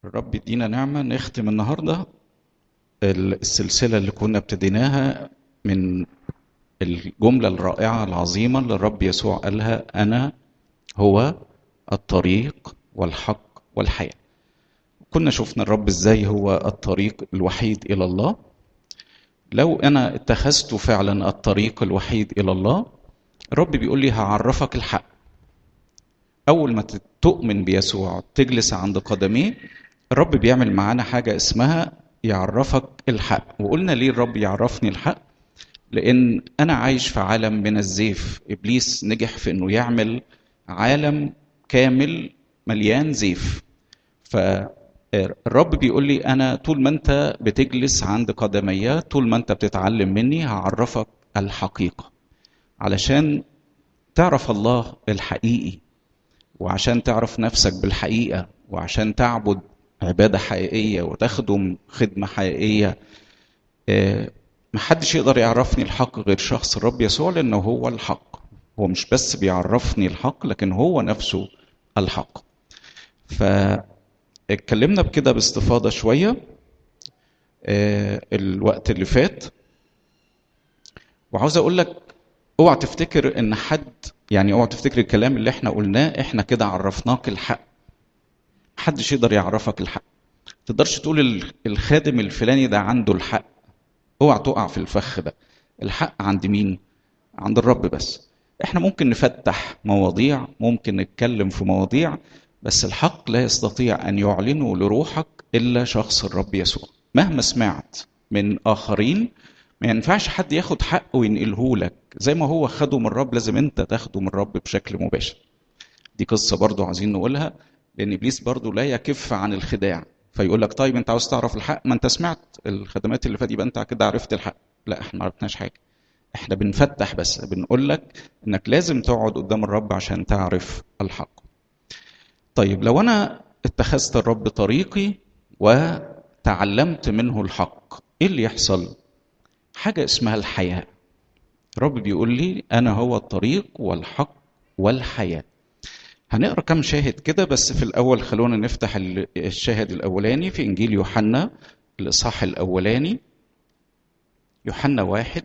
الرب يدينا نعمة نختم النهاردة السلسلة اللي كنا ابتديناها من الجملة الرائعة العظيمة اللي الرب يسوع قالها أنا هو الطريق والحق والحياة كنا شفنا الرب ازاي هو الطريق الوحيد إلى الله لو أنا اتخذت فعلا الطريق الوحيد إلى الله الرب بيقول لي هعرفك الحق أول ما تؤمن بيسوع تجلس عند قدميه الرب بيعمل معانا حاجة اسمها يعرفك الحق وقلنا ليه الرب يعرفني الحق لأن أنا عايش في عالم من الزيف إبليس نجح في أنه يعمل عالم كامل مليان زيف فالرب بيقول لي أنا طول ما أنت بتجلس عند قدمي طول ما أنت بتتعلم مني هعرفك الحقيقة علشان تعرف الله الحقيقي وعشان تعرف نفسك بالحقيقة وعشان تعبد عبادة حقيقية وتخدم خدمة حقيقية محدش يقدر يعرفني الحق غير شخص الرب يسوع لأنه هو الحق هو مش بس بيعرفني الحق لكن هو نفسه الحق فاتكلمنا بكده باستفاضة شوية الوقت اللي فات وعاوز اقول لك اوعى تفتكر ان حد يعني اوعى تفتكر الكلام اللي احنا قلناه احنا كده عرفناك الحق محدش يقدر يعرفك الحق تقدرش تقول الخادم الفلاني ده عنده الحق اوعى تقع في الفخ ده الحق عند مين عند الرب بس احنا ممكن نفتح مواضيع ممكن نتكلم في مواضيع بس الحق لا يستطيع ان يعلنه لروحك الا شخص الرب يسوع مهما سمعت من اخرين ما ينفعش حد ياخد حق وينقله لك زي ما هو خده من الرب لازم انت تاخده من الرب بشكل مباشر دي قصة برضو عايزين نقولها لان ابليس برضو لا يكف عن الخداع فيقول لك طيب انت عاوز تعرف الحق ما انت سمعت الخدمات اللي فاتت يبقى انت كده عرفت الحق لا احنا ما عرفناش حاجه احنا بنفتح بس بنقول لك انك لازم تقعد قدام الرب عشان تعرف الحق طيب لو انا اتخذت الرب طريقي وتعلمت منه الحق ايه اللي يحصل حاجه اسمها الحياه الرب بيقول لي انا هو الطريق والحق والحياه هنقرا كم شاهد كده بس في الاول خلونا نفتح الشاهد الاولاني في انجيل يوحنا الاصحاح الاولاني يوحنا واحد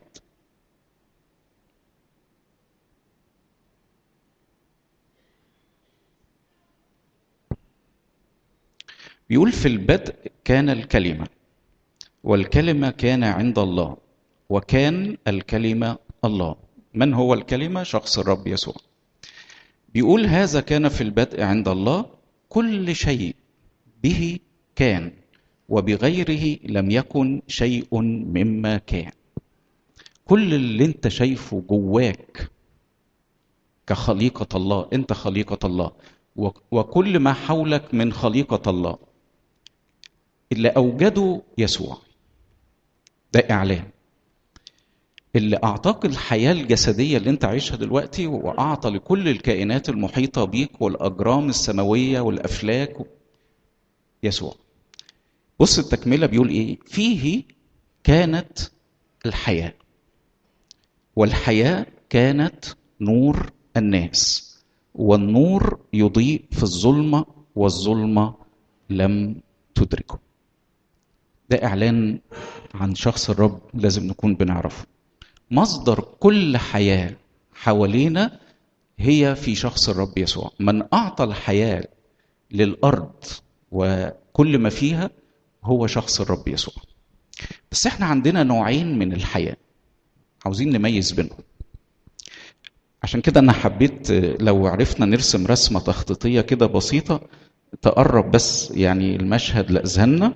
بيقول في البدء كان الكلمه والكلمه كان عند الله وكان الكلمه الله من هو الكلمه شخص الرب يسوع بيقول هذا كان في البدء عند الله كل شيء به كان وبغيره لم يكن شيء مما كان كل اللي انت شايفه جواك كخليقة الله انت خليقة الله وكل ما حولك من خليقة الله اللي أوجده يسوع ده إعلان اللي أعطاك الحياة الجسدية اللي أنت عايشها دلوقتي وأعطى لكل الكائنات المحيطة بيك والأجرام السماوية والأفلاك يسوع بص التكملة بيقول إيه فيه كانت الحياة والحياة كانت نور الناس والنور يضيء في الظلمة والظلمة لم تدركه ده إعلان عن شخص الرب لازم نكون بنعرفه مصدر كل حياة حوالينا هي في شخص الرب يسوع من أعطى الحياة للأرض وكل ما فيها هو شخص الرب يسوع بس احنا عندنا نوعين من الحياة عاوزين نميز بينهم عشان كده انا حبيت لو عرفنا نرسم رسمة تخطيطية كده بسيطة تقرب بس يعني المشهد لأذهاننا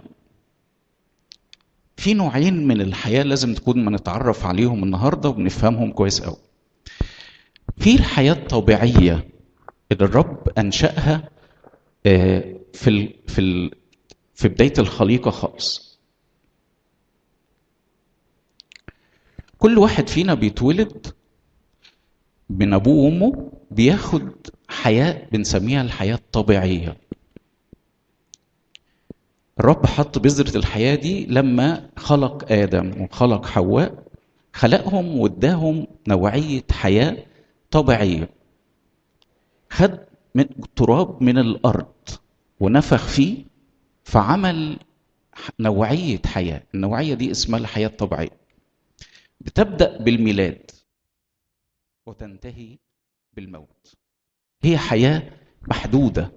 في نوعين من الحياة لازم تكون ما نتعرف عليهم النهاردة وبنفهمهم كويس قوي في الحياة الطبيعية اللي الرب أنشأها في ال في ال في بداية الخليقة خالص كل واحد فينا بيتولد من أبوه وأمه بياخد حياة بنسميها الحياة الطبيعية الرب حط بذرة الحياة دي لما خلق آدم وخلق حواء خلقهم واداهم نوعية حياة طبيعية خد من تراب من الأرض ونفخ فيه فعمل نوعية حياة النوعية دي اسمها الحياة الطبيعية بتبدأ بالميلاد وتنتهي بالموت هي حياة محدودة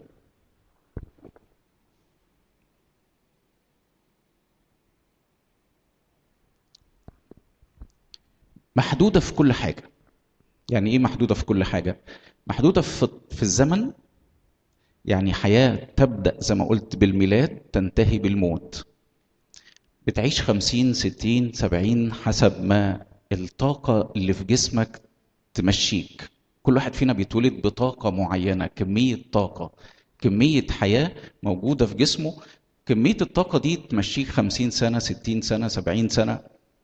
محدودة في كل حاجة يعني ايه محدودة في كل حاجة محدودة في, في الزمن يعني حياة تبدأ زي ما قلت بالميلاد تنتهي بالموت بتعيش خمسين ستين سبعين حسب ما الطاقة اللي في جسمك تمشيك كل واحد فينا بيتولد بطاقة معينة كمية طاقة كمية حياة موجودة في جسمه كمية الطاقة دي تمشيك خمسين سنة ستين سنة سبعين سنة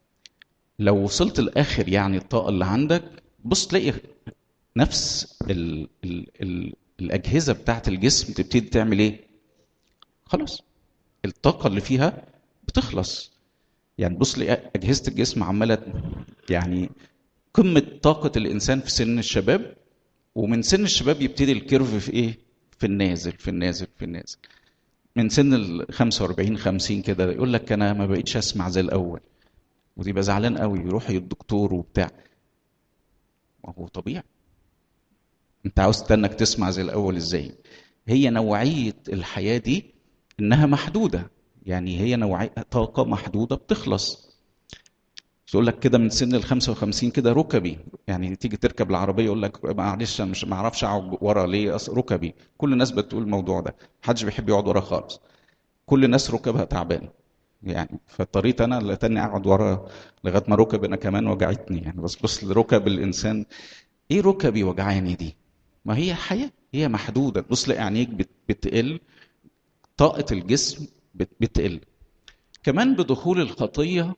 لو وصلت الآخر يعني الطاقة اللي عندك بص تلاقي نفس ال ال ال الأجهزة بتاعت الجسم تبتدي تعمل إيه؟ خلاص الطاقة اللي فيها بتخلص يعني بص لي أجهزة الجسم عمالة يعني قمة طاقة الإنسان في سن الشباب ومن سن الشباب يبتدي الكيرف في إيه؟ في النازل في النازل في النازل من سن ال 45 50 كده يقول لك أنا ما بقيتش أسمع زي الأول وتبقى زعلان قوي يروح للدكتور وبتاع ما هو طبيعي انت عاوز تنك تسمع زي الاول ازاي هي نوعيه الحياه دي انها محدوده يعني هي نوعيه طاقه محدوده بتخلص يقول لك كده من سن ال 55 كده ركبي يعني تيجي تركب العربيه يقول لك معلش انا مش ما اعرفش اقعد ورا ليه ركبي كل الناس بتقول الموضوع ده محدش بيحب يقعد ورا خالص كل الناس ركبها تعبان يعني فاضطريت انا لتاني اقعد ورا لغايه ما ركب انا كمان وجعتني يعني بس بص لركب الانسان ايه ركبي وجعاني دي ما هي حياه هي محدوده بص لعينيك بتقل طاقه الجسم بتقل كمان بدخول الخطيه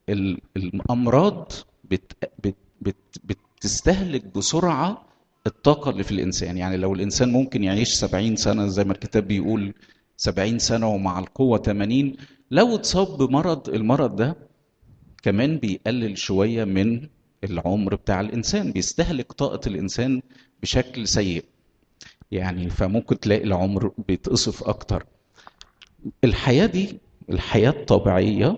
الامراض بت بت بت بتستهلك بسرعه الطاقه اللي في الانسان يعني لو الانسان ممكن يعيش 70 سنه زي ما الكتاب بيقول 70 سنه ومع القوه 80 لو اتصاب بمرض المرض ده كمان بيقلل شويه من العمر بتاع الانسان بيستهلك طاقه الانسان بشكل سيء يعني فممكن تلاقي العمر بيتقصف اكتر الحياه دي الحياه الطبيعيه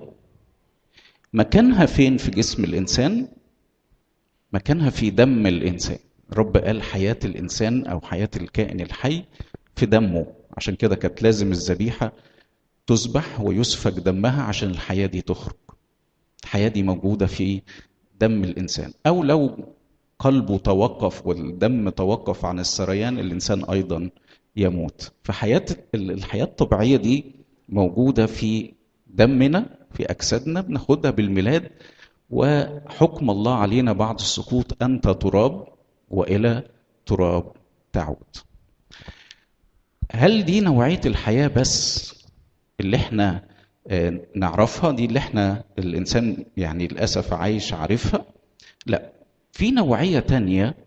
مكانها فين في جسم الانسان مكانها في دم الانسان رب قال حياه الانسان او حياه الكائن الحي في دمه عشان كده كانت لازم الذبيحه تذبح ويسفك دمها عشان الحياه دي تخرج الحياه دي موجوده في دم الانسان او لو قلبه توقف والدم توقف عن السريان الانسان ايضا يموت فحياه الحياه الطبيعيه دي موجوده في دمنا في اجسادنا بناخدها بالميلاد وحكم الله علينا بعد السقوط انت تراب والى تراب تعود هل دي نوعيه الحياه بس اللي احنا نعرفها دي اللي احنا الانسان يعني للاسف عايش عارفها لا في نوعيه تانية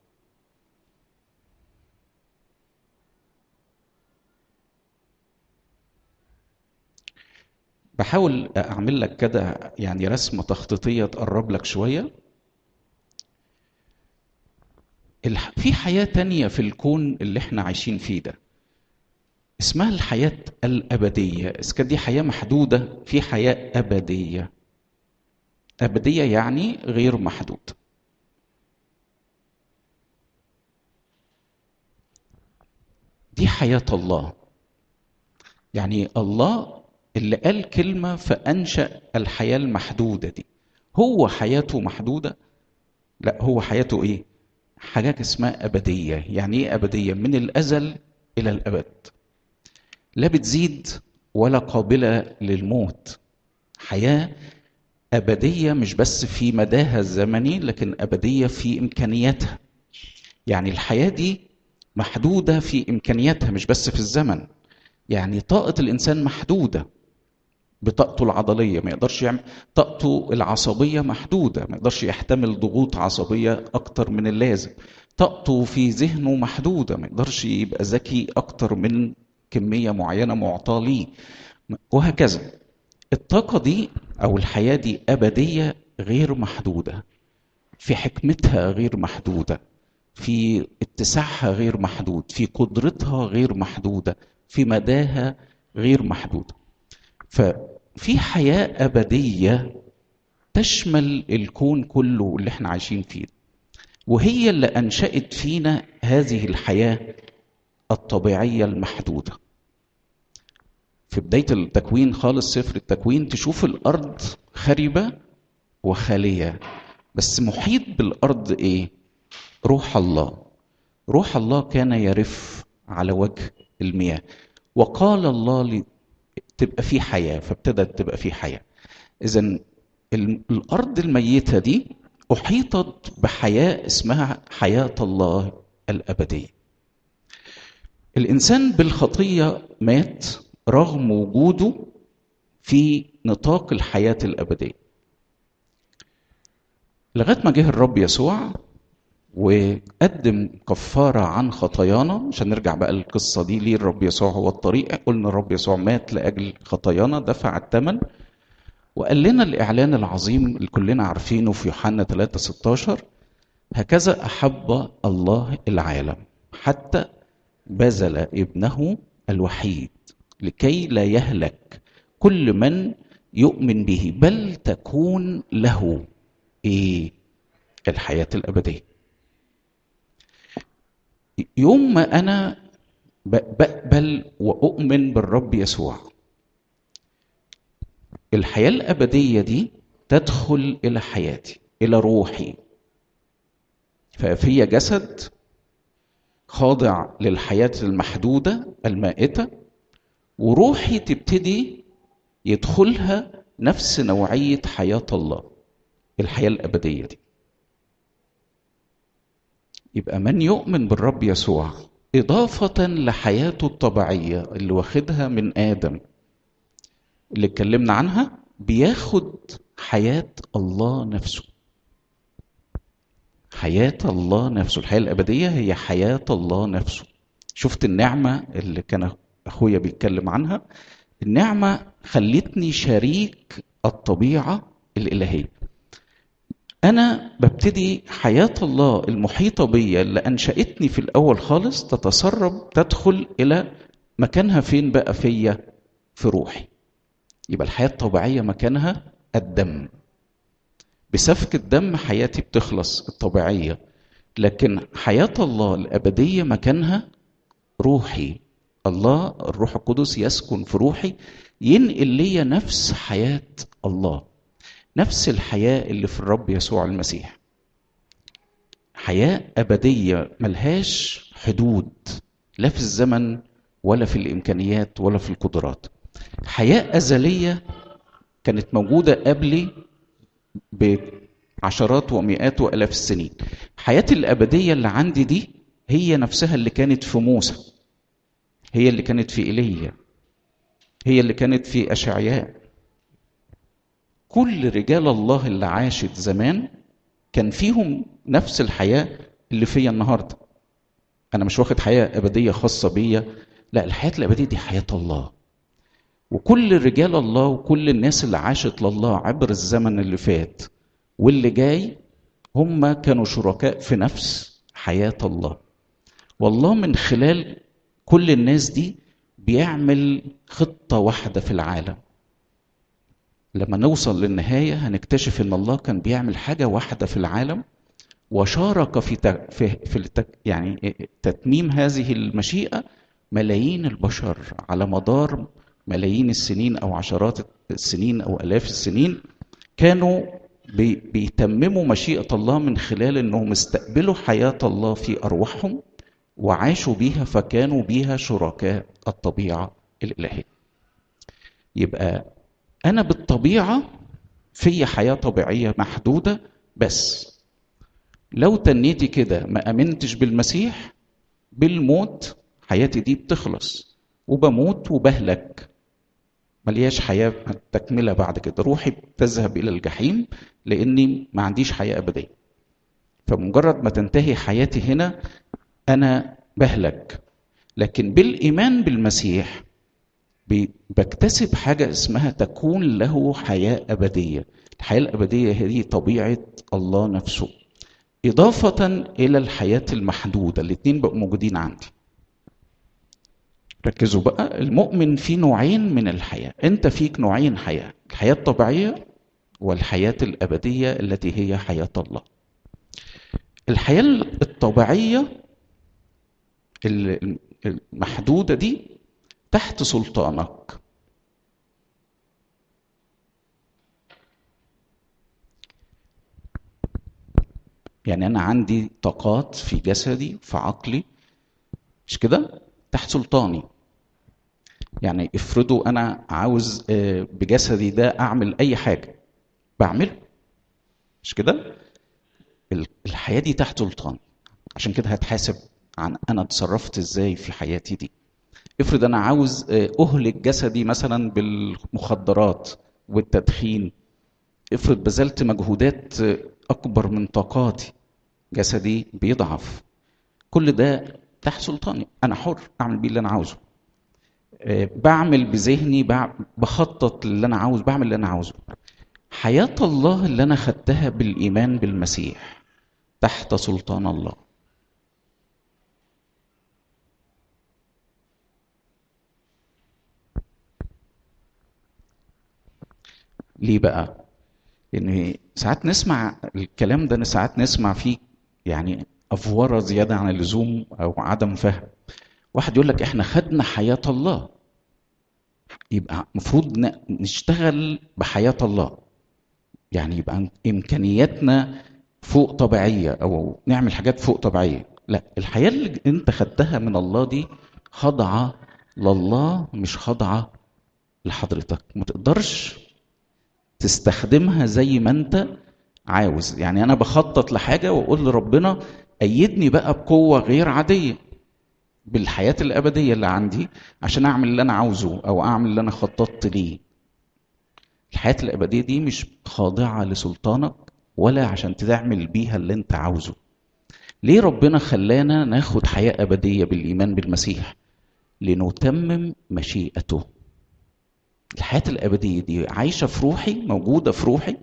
بحاول اعمل لك كده يعني رسمه تخطيطيه تقرب لك شويه في حياه تانية في الكون اللي احنا عايشين فيه ده اسمها الحياة الأبدية إذا دي حياة محدودة في حياة أبدية أبدية يعني غير محدود دي حياة الله يعني الله اللي قال كلمة فأنشأ الحياة المحدودة دي هو حياته محدودة لا هو حياته إيه حاجة اسمها أبدية يعني إيه أبدية من الأزل إلى الأبد لا بتزيد ولا قابله للموت حياه ابديه مش بس في مداها الزمني لكن ابديه في امكانياتها يعني الحياه دي محدوده في امكانياتها مش بس في الزمن يعني طاقه الانسان محدوده بطاقته العضليه ما يقدرش يعمل طاقته العصبيه محدوده ما يقدرش يحتمل ضغوط عصبيه اكتر من اللازم طاقته في ذهنه محدوده ما يقدرش يبقى ذكي اكتر من كميه معينه معطاه ليه وهكذا الطاقه دي او الحياه دي ابديه غير محدوده في حكمتها غير محدوده في اتساعها غير محدود في قدرتها غير محدوده في مداها غير محدودة ففي حياة أبدية تشمل الكون كله اللي احنا عايشين فيه وهي اللي أنشأت فينا هذه الحياة الطبيعية المحدودة في بداية التكوين خالص سفر التكوين تشوف الأرض خربة وخالية بس محيط بالأرض إيه؟ روح الله روح الله كان يرف على وجه المياه وقال الله لي تبقى في حياة فابتدت تبقى في حياة إذا الأرض الميتة دي أحيطت بحياة اسمها حياة الله الأبدية الإنسان بالخطية مات رغم وجوده في نطاق الحياة الأبدية لغاية ما جه الرب يسوع وقدم كفارة عن خطايانا عشان نرجع بقى القصة دي ليه الرب يسوع هو الطريق قلنا الرب يسوع مات لأجل خطايانا دفع الثمن وقال لنا الإعلان العظيم اللي كلنا عارفينه في يوحنا 3 16 هكذا أحب الله العالم حتى بذل ابنه الوحيد لكي لا يهلك كل من يؤمن به بل تكون له ايه الحياه الابديه يوم ما انا بقبل واؤمن بالرب يسوع الحياه الابديه دي تدخل الى حياتي الى روحي ففي جسد خاضع للحياه المحدوده المائته وروحي تبتدي يدخلها نفس نوعيه حياه الله الحياه الابديه دي يبقى من يؤمن بالرب يسوع إضافة لحياته الطبيعية اللي واخدها من آدم اللي اتكلمنا عنها بياخد حياة الله نفسه حياة الله نفسه الحياة الأبدية هي حياة الله نفسه شفت النعمة اللي كان أخويا بيتكلم عنها النعمة خلتني شريك الطبيعة الإلهية أنا ببتدي حياة الله المحيطة بيا اللي أنشأتني في الأول خالص تتسرب تدخل إلى مكانها فين بقى فيا في روحي يبقى الحياة الطبيعية مكانها الدم بسفك الدم حياتي بتخلص الطبيعية لكن حياة الله الأبدية مكانها روحي الله الروح القدس يسكن في روحي ينقل لي نفس حياة الله نفس الحياة اللي في الرب يسوع المسيح حياة أبدية ملهاش حدود لا في الزمن ولا في الإمكانيات ولا في القدرات حياة أزلية كانت موجودة قبلي بعشرات ومئات وألاف السنين حياتي الأبدية اللي عندي دي هي نفسها اللي كانت في موسى هي اللي كانت في إيليا هي اللي كانت في أشعياء كل رجال الله اللي عاشت زمان كان فيهم نفس الحياة اللي فيا النهاردة أنا مش واخد حياة أبدية خاصة بيا لا الحياة الأبدية دي حياة الله وكل رجال الله وكل الناس اللي عاشت لله عبر الزمن اللي فات واللي جاي هم كانوا شركاء في نفس حياة الله والله من خلال كل الناس دي بيعمل خطة واحدة في العالم لما نوصل للنهاية هنكتشف ان الله كان بيعمل حاجة واحدة في العالم وشارك في في في يعني تتميم هذه المشيئة ملايين البشر على مدار ملايين السنين او عشرات السنين او الاف السنين كانوا بي بيتمموا مشيئة الله من خلال انهم استقبلوا حياة الله في ارواحهم وعاشوا بيها فكانوا بيها شركاء الطبيعة الإلهية يبقى أنا بالطبيعة في حياة طبيعية محدودة بس لو تنيتي كده ما أمنتش بالمسيح بالموت حياتي دي بتخلص وبموت وبهلك ملياش حياة تكملة بعد كده روحي بتذهب إلى الجحيم لأني ما عنديش حياة أبدية فمجرد ما تنتهي حياتي هنا أنا بهلك لكن بالإيمان بالمسيح بكتسب حاجة اسمها تكون له حياة أبدية الحياة الأبدية هذه طبيعة الله نفسه إضافة إلى الحياة المحدودة الاتنين بقوا موجودين عندي ركزوا بقى المؤمن فيه نوعين من الحياة انت فيك نوعين حياة الحياة الطبيعية والحياة الأبدية التي هي حياة الله الحياة الطبيعية المحدودة دي تحت سلطانك يعني أنا عندي طاقات في جسدي في عقلي مش كده تحت سلطاني يعني افرضوا أنا عاوز بجسدي ده أعمل أي حاجة بعمله مش كده الحياة دي تحت سلطاني عشان كده هتحاسب عن أنا اتصرفت إزاي في حياتي دي افرض أنا عاوز أهلك جسدي مثلا بالمخدرات والتدخين افرض بذلت مجهودات اكبر من طاقاتي جسدي بيضعف كل ده تحت سلطاني انا حر اعمل بيه اللي انا عاوزه بعمل بذهني بخطط اللي انا عاوز بعمل اللي انا عاوزه حياة الله اللي انا خدتها بالايمان بالمسيح تحت سلطان الله ليه بقى ان ساعات نسمع الكلام ده ساعات نسمع فيه يعني افوره زياده عن اللزوم او عدم فهم واحد يقول لك احنا خدنا حياه الله يبقى المفروض نشتغل بحياه الله يعني يبقى امكانياتنا فوق طبيعيه او نعمل حاجات فوق طبيعيه لا الحياه اللي انت خدتها من الله دي خاضعه لله مش خاضعه لحضرتك ما تقدرش تستخدمها زي ما انت عاوز يعني انا بخطط لحاجه واقول لربنا ايدني بقى بقوه غير عاديه بالحياه الابديه اللي عندي عشان اعمل اللي انا عاوزه او اعمل اللي انا خططت ليه الحياه الابديه دي مش خاضعه لسلطانك ولا عشان تعمل بيها اللي انت عاوزه ليه ربنا خلانا ناخد حياه ابديه بالايمان بالمسيح لنتمم مشيئته الحياة الأبدية دي عايشة في روحي موجودة في روحي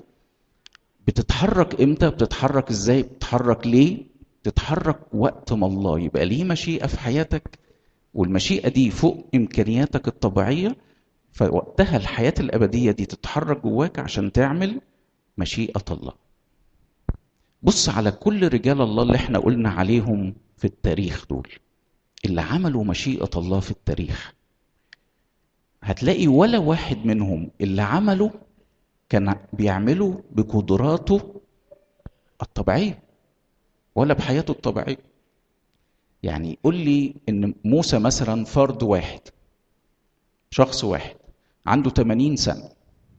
بتتحرك امتى بتتحرك ازاي بتتحرك ليه تتحرك وقت ما الله يبقى ليه مشيئة في حياتك والمشيئة دي فوق إمكانياتك الطبيعية فوقتها الحياة الأبدية دي تتحرك جواك عشان تعمل مشيئة الله بص على كل رجال الله اللي احنا قلنا عليهم في التاريخ دول اللي عملوا مشيئة الله في التاريخ هتلاقي ولا واحد منهم اللي عمله كان بيعمله بقدراته الطبيعية ولا بحياته الطبيعية يعني قول لي ان موسى مثلا فرد واحد شخص واحد عنده 80 سنة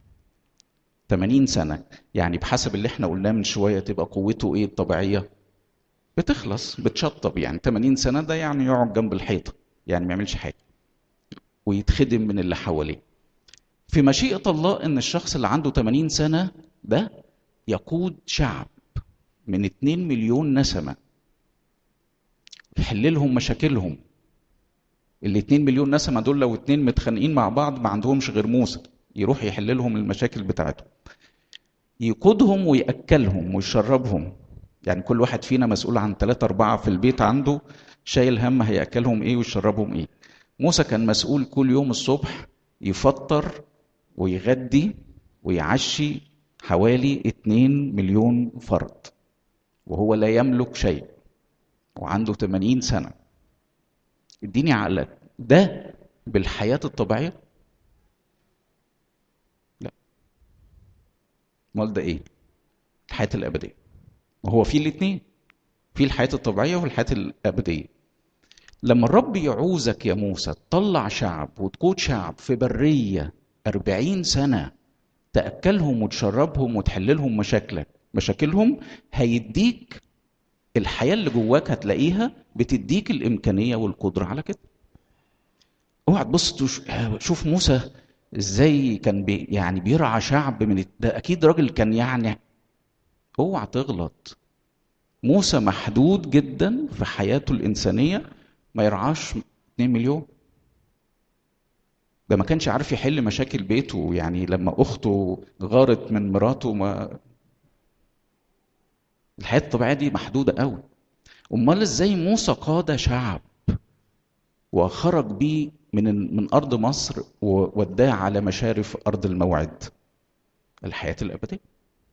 80 سنة يعني بحسب اللي احنا قلناه من شوية تبقى قوته ايه الطبيعية بتخلص بتشطب يعني 80 سنة ده يعني يقعد جنب الحيطة يعني ما يعملش حاجة ويتخدم من اللي حواليه في مشيئة الله ان الشخص اللي عنده 80 سنة ده يقود شعب من 2 مليون نسمة يحل لهم مشاكلهم ال 2 مليون نسمة دول لو اتنين متخانقين مع بعض ما عندهمش غير موسى يروح يحل لهم المشاكل بتاعتهم يقودهم ويأكلهم ويشربهم يعني كل واحد فينا مسؤول عن ثلاثة أربعة في البيت عنده شايل هم هيأكلهم إيه ويشربهم إيه موسى كان مسؤول كل يوم الصبح يفطر ويغدي ويعشي حوالي 2 مليون فرد وهو لا يملك شيء وعنده 80 سنة اديني عقلك ده بالحياة الطبيعية لا امال ده ايه الحياة الأبدية وهو في الاثنين في الحياة الطبيعية والحياة الأبدية لما الرب يعوزك يا موسى تطلع شعب وتقود شعب في برية أربعين سنة تأكلهم وتشربهم وتحللهم مشاكلك مشاكلهم هيديك الحياة اللي جواك هتلاقيها بتديك الإمكانية والقدرة على كده اوعى تبص شوف موسى ازاي كان بي يعني بيرعى شعب من ده اكيد راجل كان يعني اوعى تغلط موسى محدود جدا في حياته الانسانيه ما يرعاش 2 مليون ده ما كانش عارف يحل مشاكل بيته يعني لما اخته غارت من مراته ما الحياه الطبيعيه دي محدوده قوي امال ازاي موسى قاد شعب وخرج بيه من من ارض مصر ووداه على مشارف ارض الموعد الحياه الابديه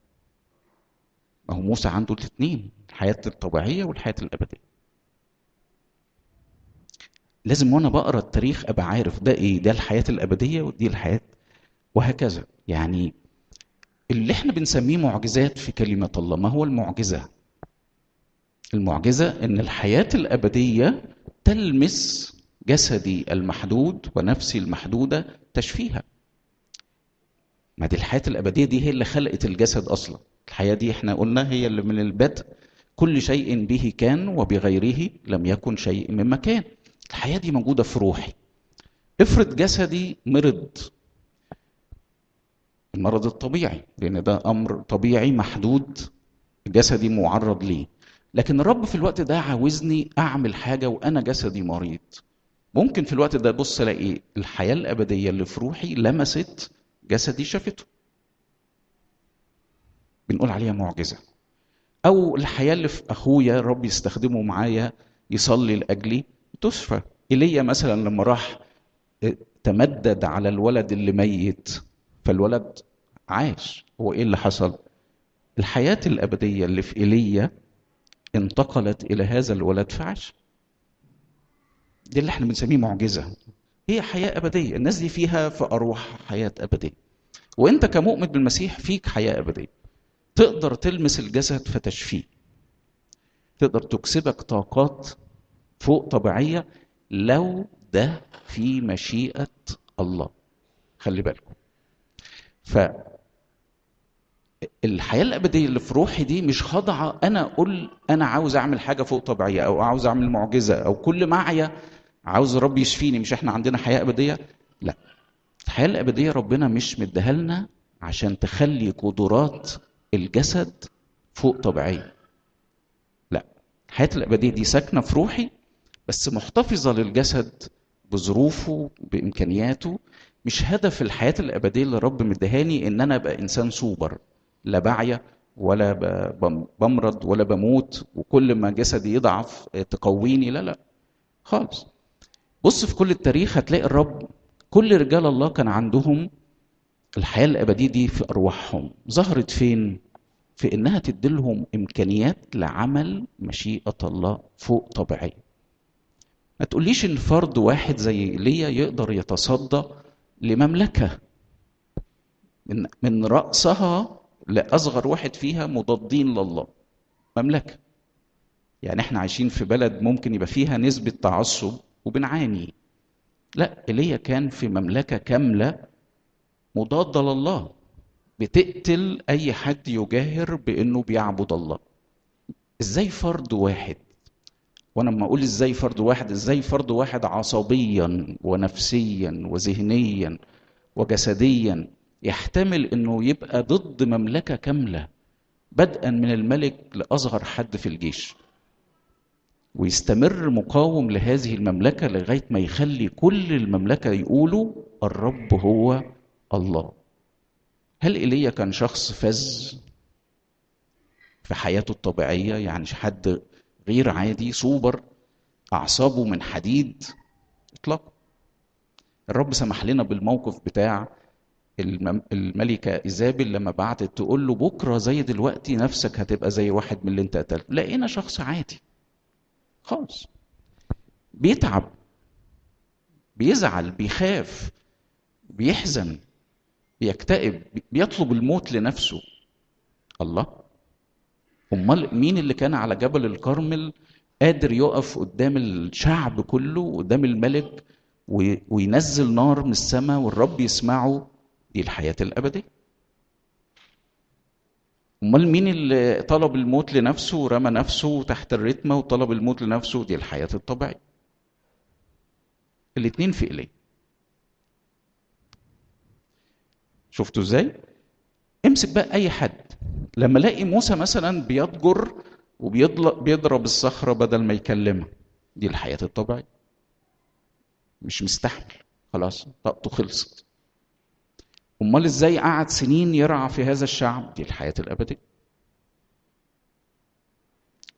ما هو موسى عنده الاثنين الحياه الطبيعيه والحياه الابديه لازم وانا بقرا التاريخ ابقى عارف ده ايه ده الحياه الابديه ودي الحياه وهكذا يعني اللي احنا بنسميه معجزات في كلمه الله ما هو المعجزه المعجزه ان الحياه الابديه تلمس جسدي المحدود ونفسي المحدوده تشفيها ما دي الحياه الابديه دي هي اللي خلقت الجسد اصلا الحياه دي احنا قلنا هي اللي من البدء كل شيء به كان وبغيره لم يكن شيء مما كان الحياة دي موجودة في روحي افرض جسدي مرض المرض الطبيعي لأن ده أمر طبيعي محدود جسدي معرض ليه لكن الرب في الوقت ده عاوزني أعمل حاجة وأنا جسدي مريض ممكن في الوقت ده بص الاقي الحياة الأبدية اللي في روحي لمست جسدي شافته بنقول عليها معجزة أو الحياة اللي في أخويا الرب يستخدمه معايا يصلي لأجلي تشفى ايليا مثلا لما راح تمدد على الولد اللي ميت فالولد عاش هو ايه اللي حصل الحياة الأبدية اللي في إيليا انتقلت إلى هذا الولد فعاش دي اللي احنا بنسميه معجزة هي حياة أبدية الناس دي فيها في أروح حياة أبدية وانت كمؤمن بالمسيح فيك حياة أبدية تقدر تلمس الجسد فتشفيه تقدر تكسبك طاقات فوق طبيعية لو ده في مشيئة الله خلي بالكم ف الحياة الأبدية اللي في روحي دي مش خاضعة أنا أقول أنا عاوز أعمل حاجة فوق طبيعية أو عاوز أعمل معجزة أو كل معيا عاوز ربي يشفيني مش إحنا عندنا حياة أبدية لا الحياة الأبدية ربنا مش مديها لنا عشان تخلي قدرات الجسد فوق طبيعية لا الحياة الأبدية دي ساكنة في روحي بس محتفظة للجسد بظروفه بإمكانياته مش هدف الحياة الأبدية اللي رب مدهاني إن أنا أبقى إنسان سوبر لا بعيا ولا بمرض ولا بموت وكل ما جسدي يضعف تقويني لا لا خالص بص في كل التاريخ هتلاقي الرب كل رجال الله كان عندهم الحياة الأبدية دي في أرواحهم ظهرت فين؟ في إنها تديلهم إمكانيات لعمل مشيئة الله فوق طبيعية ما تقوليش ان فرد واحد زي ايليا يقدر يتصدى لمملكه من من راسها لاصغر واحد فيها مضادين لله مملكه يعني احنا عايشين في بلد ممكن يبقى فيها نسبه تعصب وبنعاني لا ايليا كان في مملكه كامله مضاده لله بتقتل اي حد يجاهر بانه بيعبد الله ازاي فرد واحد وانا لما اقول ازاي فرد واحد ازاي فرد واحد عصبيا ونفسيا وذهنيا وجسديا يحتمل انه يبقى ضد مملكه كامله بدءا من الملك لاصغر حد في الجيش ويستمر مقاوم لهذه المملكه لغايه ما يخلي كل المملكه يقولوا الرب هو الله هل ايليا كان شخص فز في حياته الطبيعيه يعني حد غير عادي سوبر اعصابه من حديد اطلاقا الرب سمح لنا بالموقف بتاع الملكة إيزابل لما بعتت تقول له بكرة زي دلوقتي نفسك هتبقى زي واحد من اللي انت قتلته لقينا شخص عادي خالص بيتعب بيزعل بيخاف بيحزن بيكتئب بيطلب الموت لنفسه الله امال مين اللي كان على جبل الكرمل قادر يقف قدام الشعب كله قدام الملك وينزل نار من السماء والرب يسمعه دي الحياة الأبدية امال مين اللي طلب الموت لنفسه ورمى نفسه تحت الرتمه وطلب الموت لنفسه دي الحياه الطبيعيه الاثنين في إليه شفتوا ازاي امسك بقى اي حد لما الاقي موسى مثلا بيضجر وبيضرب الصخره بدل ما يكلمها دي الحياه الطبيعيه مش مستحمل خلاص طاقته خلصت امال ازاي قعد سنين يرعى في هذا الشعب دي الحياه الابديه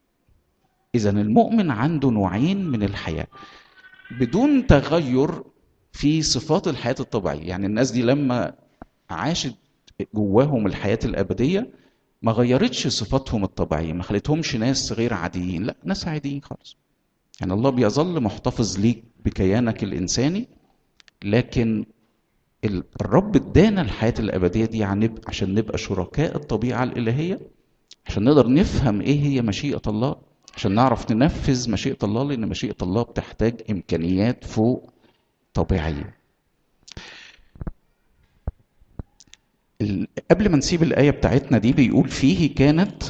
اذا المؤمن عنده نوعين من الحياه بدون تغير في صفات الحياه الطبيعيه يعني الناس دي لما عاشت جواهم الحياه الابديه ما غيرتش صفاتهم الطبيعيه ما خلتهمش ناس غير عاديين لا ناس عاديين خالص يعني الله بيظل محتفظ ليك بكيانك الانساني لكن الرب ادانا الحياه الابديه دي عشان نبقى شركاء الطبيعه الالهيه عشان نقدر نفهم ايه هي مشيئه الله عشان نعرف ننفذ مشيئه الله لان مشيئه الله بتحتاج امكانيات فوق طبيعيه قبل ما نسيب الايه بتاعتنا دي بيقول فيه كانت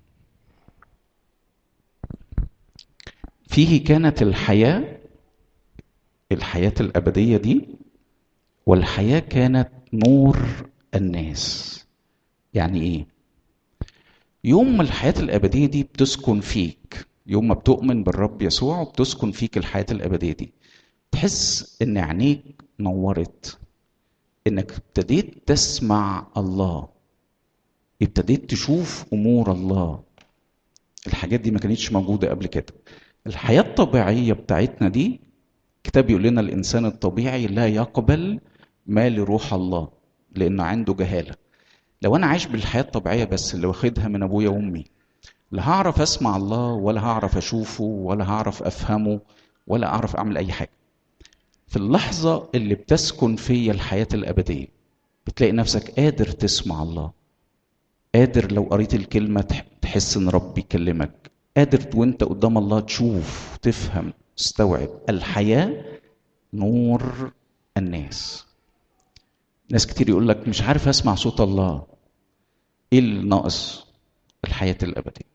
فيه كانت الحياه الحياه الابديه دي والحياه كانت نور الناس يعني ايه يوم ما الحياه الابديه دي بتسكن فيك يوم ما بتؤمن بالرب يسوع وبتسكن فيك الحياه الابديه دي تحس ان عينيك نورت انك ابتديت تسمع الله ابتديت تشوف امور الله الحاجات دي ما كانتش موجوده قبل كده الحياه الطبيعيه بتاعتنا دي كتاب يقول لنا الانسان الطبيعي لا يقبل ما لروح الله لانه عنده جهاله لو انا عايش بالحياه الطبيعيه بس اللي واخدها من ابويا وامي لا هعرف اسمع الله ولا هعرف اشوفه ولا هعرف افهمه ولا اعرف اعمل اي حاجه في اللحظه اللي بتسكن فيا الحياه الابديه بتلاقي نفسك قادر تسمع الله قادر لو قريت الكلمه تحس ان رب بيكلمك قادر وانت قدام الله تشوف تفهم تستوعب الحياه نور الناس ناس كتير يقول لك مش عارف اسمع صوت الله ايه الناقص الحياه الابديه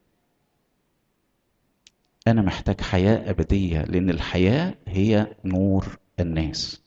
انا محتاج حياه ابديه لان الحياه هي نور الناس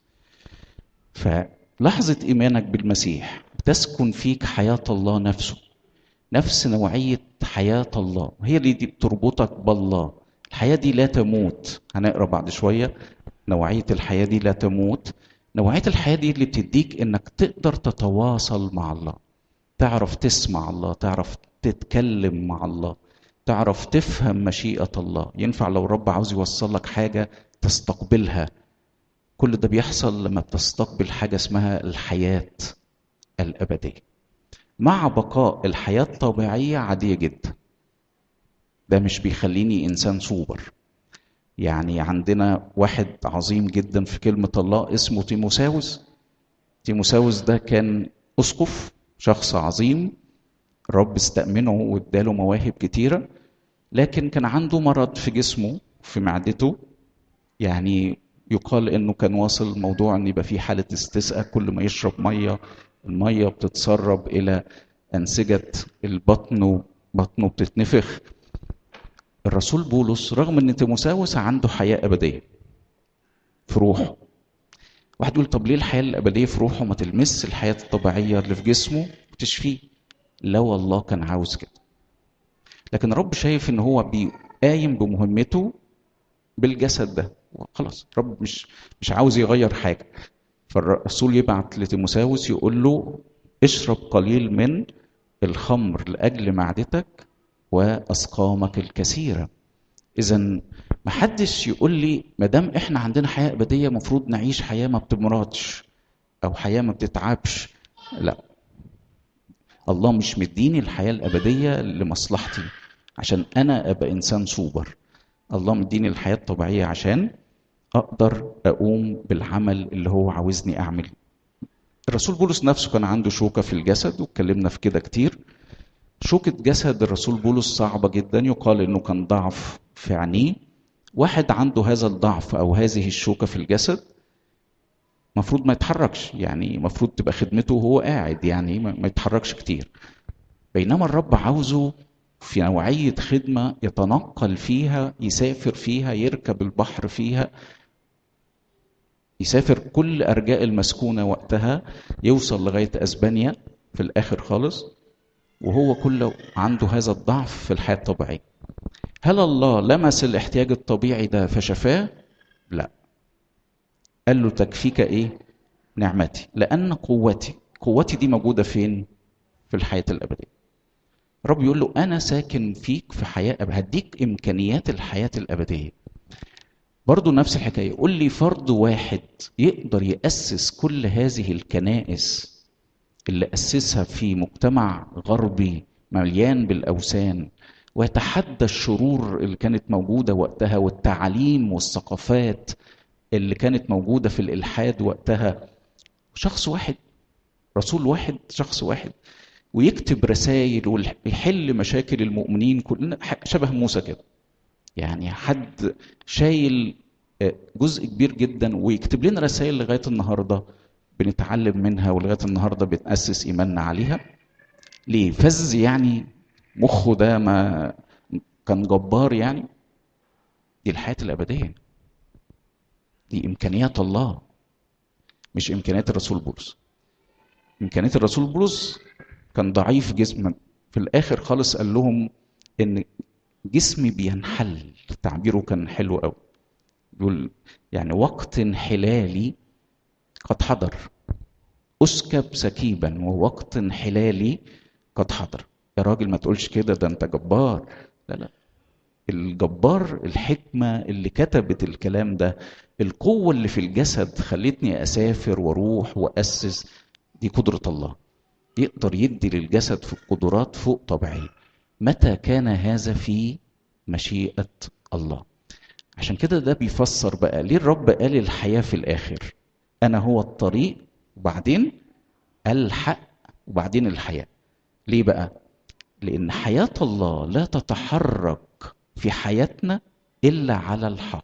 فلحظه ايمانك بالمسيح تسكن فيك حياه الله نفسه نفس نوعيه حياه الله هي اللي دي بتربطك بالله الحياه دي لا تموت هنقرا بعد شويه نوعيه الحياه دي لا تموت نوعيه الحياه دي اللي بتديك انك تقدر تتواصل مع الله تعرف تسمع الله تعرف تتكلم مع الله تعرف تفهم مشيئه الله ينفع لو رب عاوز يوصل لك حاجه تستقبلها كل ده بيحصل لما بتستقبل حاجه اسمها الحياه الابديه مع بقاء الحياه الطبيعيه عاديه جدا ده مش بيخليني انسان سوبر يعني عندنا واحد عظيم جدا في كلمة الله اسمه تيموساوس تيموساوس ده كان أسقف شخص عظيم الرب استأمنه واداله مواهب كتيرة لكن كان عنده مرض في جسمه في معدته يعني يقال انه كان واصل موضوع ان يبقى في حاله استسقاء كل ما يشرب ميه الميه بتتسرب الى انسجه البطن وبطنه بتتنفخ الرسول بولس رغم ان تيموساوس عنده حياه ابديه في روحه واحد يقول طب ليه الحياه الابديه في روحه ما تلمس الحياه الطبيعيه اللي في جسمه وتشفيه لا والله كان عاوز كده لكن الرب شايف ان هو قايم بمهمته بالجسد ده خلاص رب مش مش عاوز يغير حاجه فالرسول يبعت لتيموساوس يقول له اشرب قليل من الخمر لاجل معدتك واسقامك الكثيره اذا محدش يقول لي ما دام احنا عندنا حياه ابديه المفروض نعيش حياه ما بتمرضش او حياه ما بتتعبش لا الله مش مديني الحياه الابديه لمصلحتي عشان انا ابقى انسان سوبر الله مديني الحياه الطبيعيه عشان اقدر اقوم بالعمل اللي هو عاوزني اعمل الرسول بولس نفسه كان عنده شوكه في الجسد واتكلمنا في كده كتير شوكة جسد الرسول بولس صعبة جدا يقال انه كان ضعف في عينيه واحد عنده هذا الضعف او هذه الشوكة في الجسد مفروض ما يتحركش يعني مفروض تبقى خدمته وهو قاعد يعني ما يتحركش كتير بينما الرب عاوزه في نوعية خدمة يتنقل فيها يسافر فيها يركب البحر فيها يسافر كل أرجاء المسكونة وقتها يوصل لغاية أسبانيا في الآخر خالص وهو كله عنده هذا الضعف في الحياة الطبيعية هل الله لمس الاحتياج الطبيعي ده فشفاه؟ لا قال له تكفيك ايه؟ نعمتي لأن قوتي قوتي دي موجودة فين؟ في الحياة الأبدية رب يقول له أنا ساكن فيك في حياة هديك إمكانيات الحياة الأبدية برضه نفس الحكايه قول لي فرد واحد يقدر ياسس كل هذه الكنائس اللي اسسها في مجتمع غربي مليان بالاوثان ويتحدى الشرور اللي كانت موجوده وقتها والتعاليم والثقافات اللي كانت موجوده في الالحاد وقتها شخص واحد رسول واحد شخص واحد ويكتب رسائل ويحل مشاكل المؤمنين كلنا شبه موسى كده يعني حد شايل جزء كبير جدا ويكتب لنا رسائل لغايه النهارده بنتعلم منها ولغايه النهارده بنأسس ايماننا عليها ليه فز يعني مخه ده ما كان جبار يعني دي الحياه الابديه دي امكانيات الله مش امكانيات الرسول بولس امكانيات الرسول بولس كان ضعيف جسما في الاخر خالص قال لهم ان جسمي بينحل تعبيره كان حلو قوي يقول يعني وقت انحلالي قد حضر اسكب سكيبا ووقت انحلالي قد حضر يا راجل ما تقولش كده ده انت جبار لا لا الجبار الحكمه اللي كتبت الكلام ده القوه اللي في الجسد خلتني اسافر واروح واسس دي قدره الله يقدر يدي للجسد في القدرات فوق طبيعيه متى كان هذا في مشيئه الله عشان كده ده بيفسر بقى ليه الرب قال الحياه في الاخر انا هو الطريق وبعدين الحق وبعدين الحياه ليه بقى لان حياه الله لا تتحرك في حياتنا الا على الحق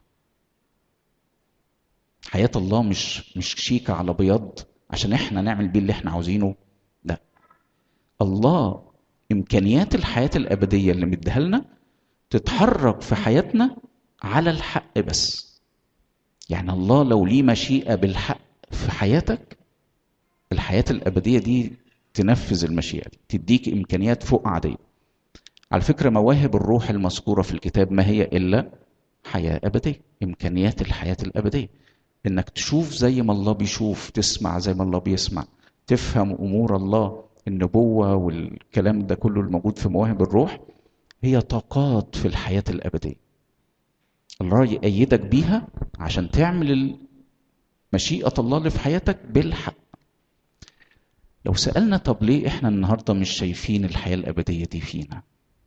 حياه الله مش مش شيكه على بياض عشان احنا نعمل بيه اللي احنا عاوزينه لا الله امكانيات الحياه الابديه اللي مديها لنا تتحرك في حياتنا على الحق بس يعني الله لو ليه مشيئه بالحق في حياتك الحياه الابديه دي تنفذ المشيئه دي تديك امكانيات فوق عاديه على فكره مواهب الروح المذكوره في الكتاب ما هي الا حياه ابديه امكانيات الحياه الابديه انك تشوف زي ما الله بيشوف تسمع زي ما الله بيسمع تفهم امور الله النبوه والكلام ده كله الموجود في مواهب الروح هي طاقات في الحياه الابديه الله يأيدك بيها عشان تعمل مشيئة الله اللي في حياتك بالحق لو سألنا طب ليه احنا النهاردة مش شايفين الحياة الأبدية دي فينا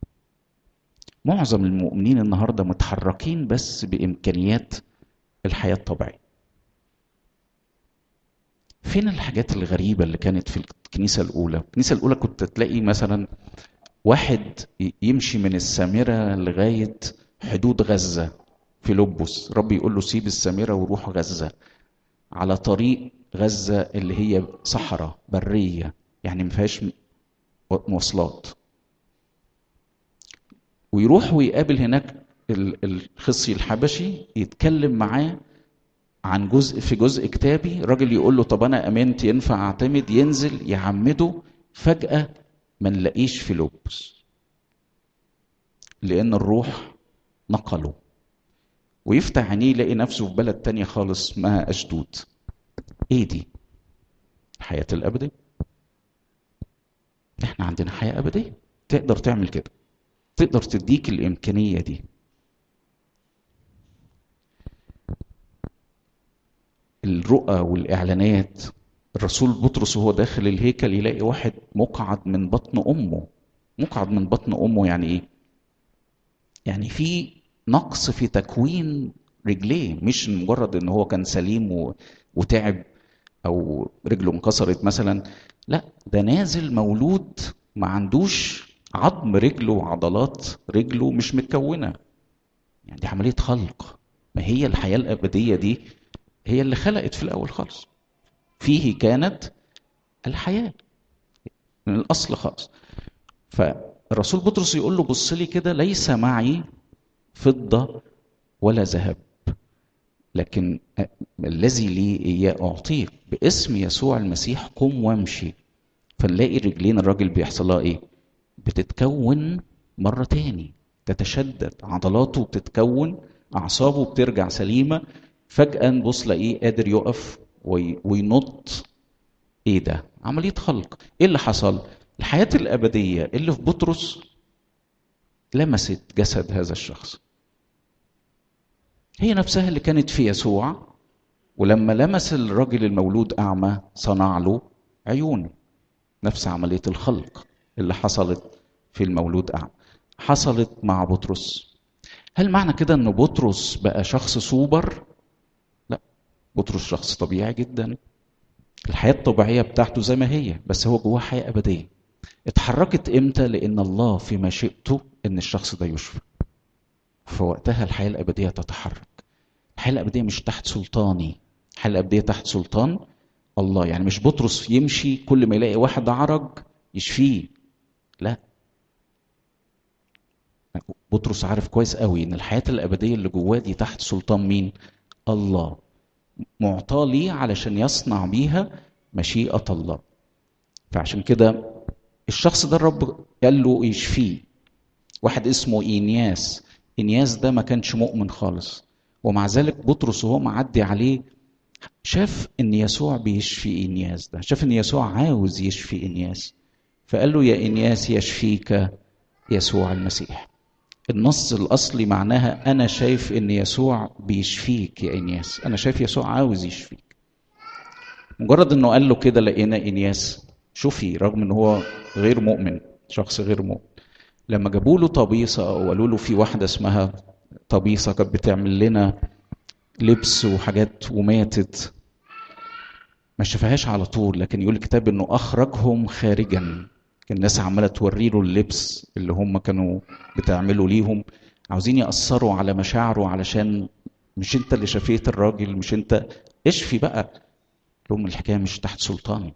معظم المؤمنين النهاردة متحركين بس بإمكانيات الحياة الطبيعية فين الحاجات الغريبة اللي كانت في الكنيسة الأولى الكنيسة الأولى كنت تلاقي مثلا واحد يمشي من السامرة لغاية حدود غزة في لبس ربي يقول له سيب السامرة وروح غزة على طريق غزة اللي هي صحراء برية يعني ما فيهاش مواصلات ويروح ويقابل هناك الخصي الحبشي يتكلم معاه عن جزء في جزء كتابي راجل يقول له طب انا امنت ينفع اعتمد ينزل يعمده فجأة ما نلاقيش في لبس لأن الروح نقله ويفتح عينيه يلاقي نفسه في بلد تانية خالص اسمها أشدود ايه دي الحياة الأبدية احنا عندنا حياة أبدية تقدر تعمل كده تقدر تديك الإمكانية دي الرؤى والإعلانات الرسول بطرس وهو داخل الهيكل يلاقي واحد مقعد من بطن أمه مقعد من بطن أمه يعني إيه؟ يعني في نقص في تكوين رجليه مش مجرد ان هو كان سليم و... وتعب او رجله انكسرت مثلا لا ده نازل مولود ما عندوش عظم رجله وعضلات رجله مش متكونه يعني دي عمليه خلق ما هي الحياه الابديه دي هي اللي خلقت في الاول خالص فيه كانت الحياه من الاصل خالص فالرسول بطرس يقول له بص لي كده ليس معي فضة ولا ذهب لكن الذي لي إياه أعطيك باسم يسوع المسيح قم وامشي فنلاقي رجلين الراجل بيحصل لها إيه؟ بتتكون مرة تاني تتشدد عضلاته بتتكون أعصابه بترجع سليمة فجأة نبص لاقيه قادر يقف وينط إيه ده؟ عملية خلق إيه اللي حصل؟ الحياة الأبدية اللي في بطرس لمست جسد هذا الشخص هي نفسها اللي كانت في يسوع ولما لمس الرجل المولود أعمى صنع له عيون نفس عملية الخلق اللي حصلت في المولود أعمى حصلت مع بطرس هل معنى كده ان بطرس بقى شخص سوبر لا بطرس شخص طبيعي جدا الحياة الطبيعية بتاعته زي ما هي بس هو جواه حياة أبدية اتحركت امتى لأن الله في مشيئته ان الشخص ده يشفى فوقتها الحياة الأبدية تتحرك الحياة الأبدية مش تحت سلطاني الحياة الأبدية تحت سلطان الله يعني مش بطرس يمشي كل ما يلاقي واحد عرج يشفيه لا بطرس عارف كويس قوي ان الحياه الابديه اللي جواه دي تحت سلطان مين الله معطاه ليه علشان يصنع بيها مشيئه الله فعشان كده الشخص ده الرب قال له يشفيه واحد اسمه إينياس إنياس ده ما كانش مؤمن خالص ومع ذلك بطرس وهو معدي عليه شاف ان يسوع بيشفي انياس ده شاف ان يسوع عاوز يشفي انياس فقال له يا انياس يشفيك يسوع المسيح النص الاصلي معناها انا شايف ان يسوع بيشفيك يا انياس انا شايف يسوع عاوز يشفيك مجرد انه قال له كده لقينا انياس شفي رغم ان هو غير مؤمن شخص غير مؤمن لما جابوا له طبيصه او قالوا له في واحده اسمها طبيصه كانت بتعمل لنا لبس وحاجات وماتت ما شافهاش على طول لكن يقول الكتاب انه اخرجهم خارجا الناس عماله توري له اللبس اللي هم كانوا بتعملوا ليهم عاوزين ياثروا على مشاعره علشان مش انت اللي شفيت الراجل مش انت اشفي بقى لهم الحكايه مش تحت سلطاني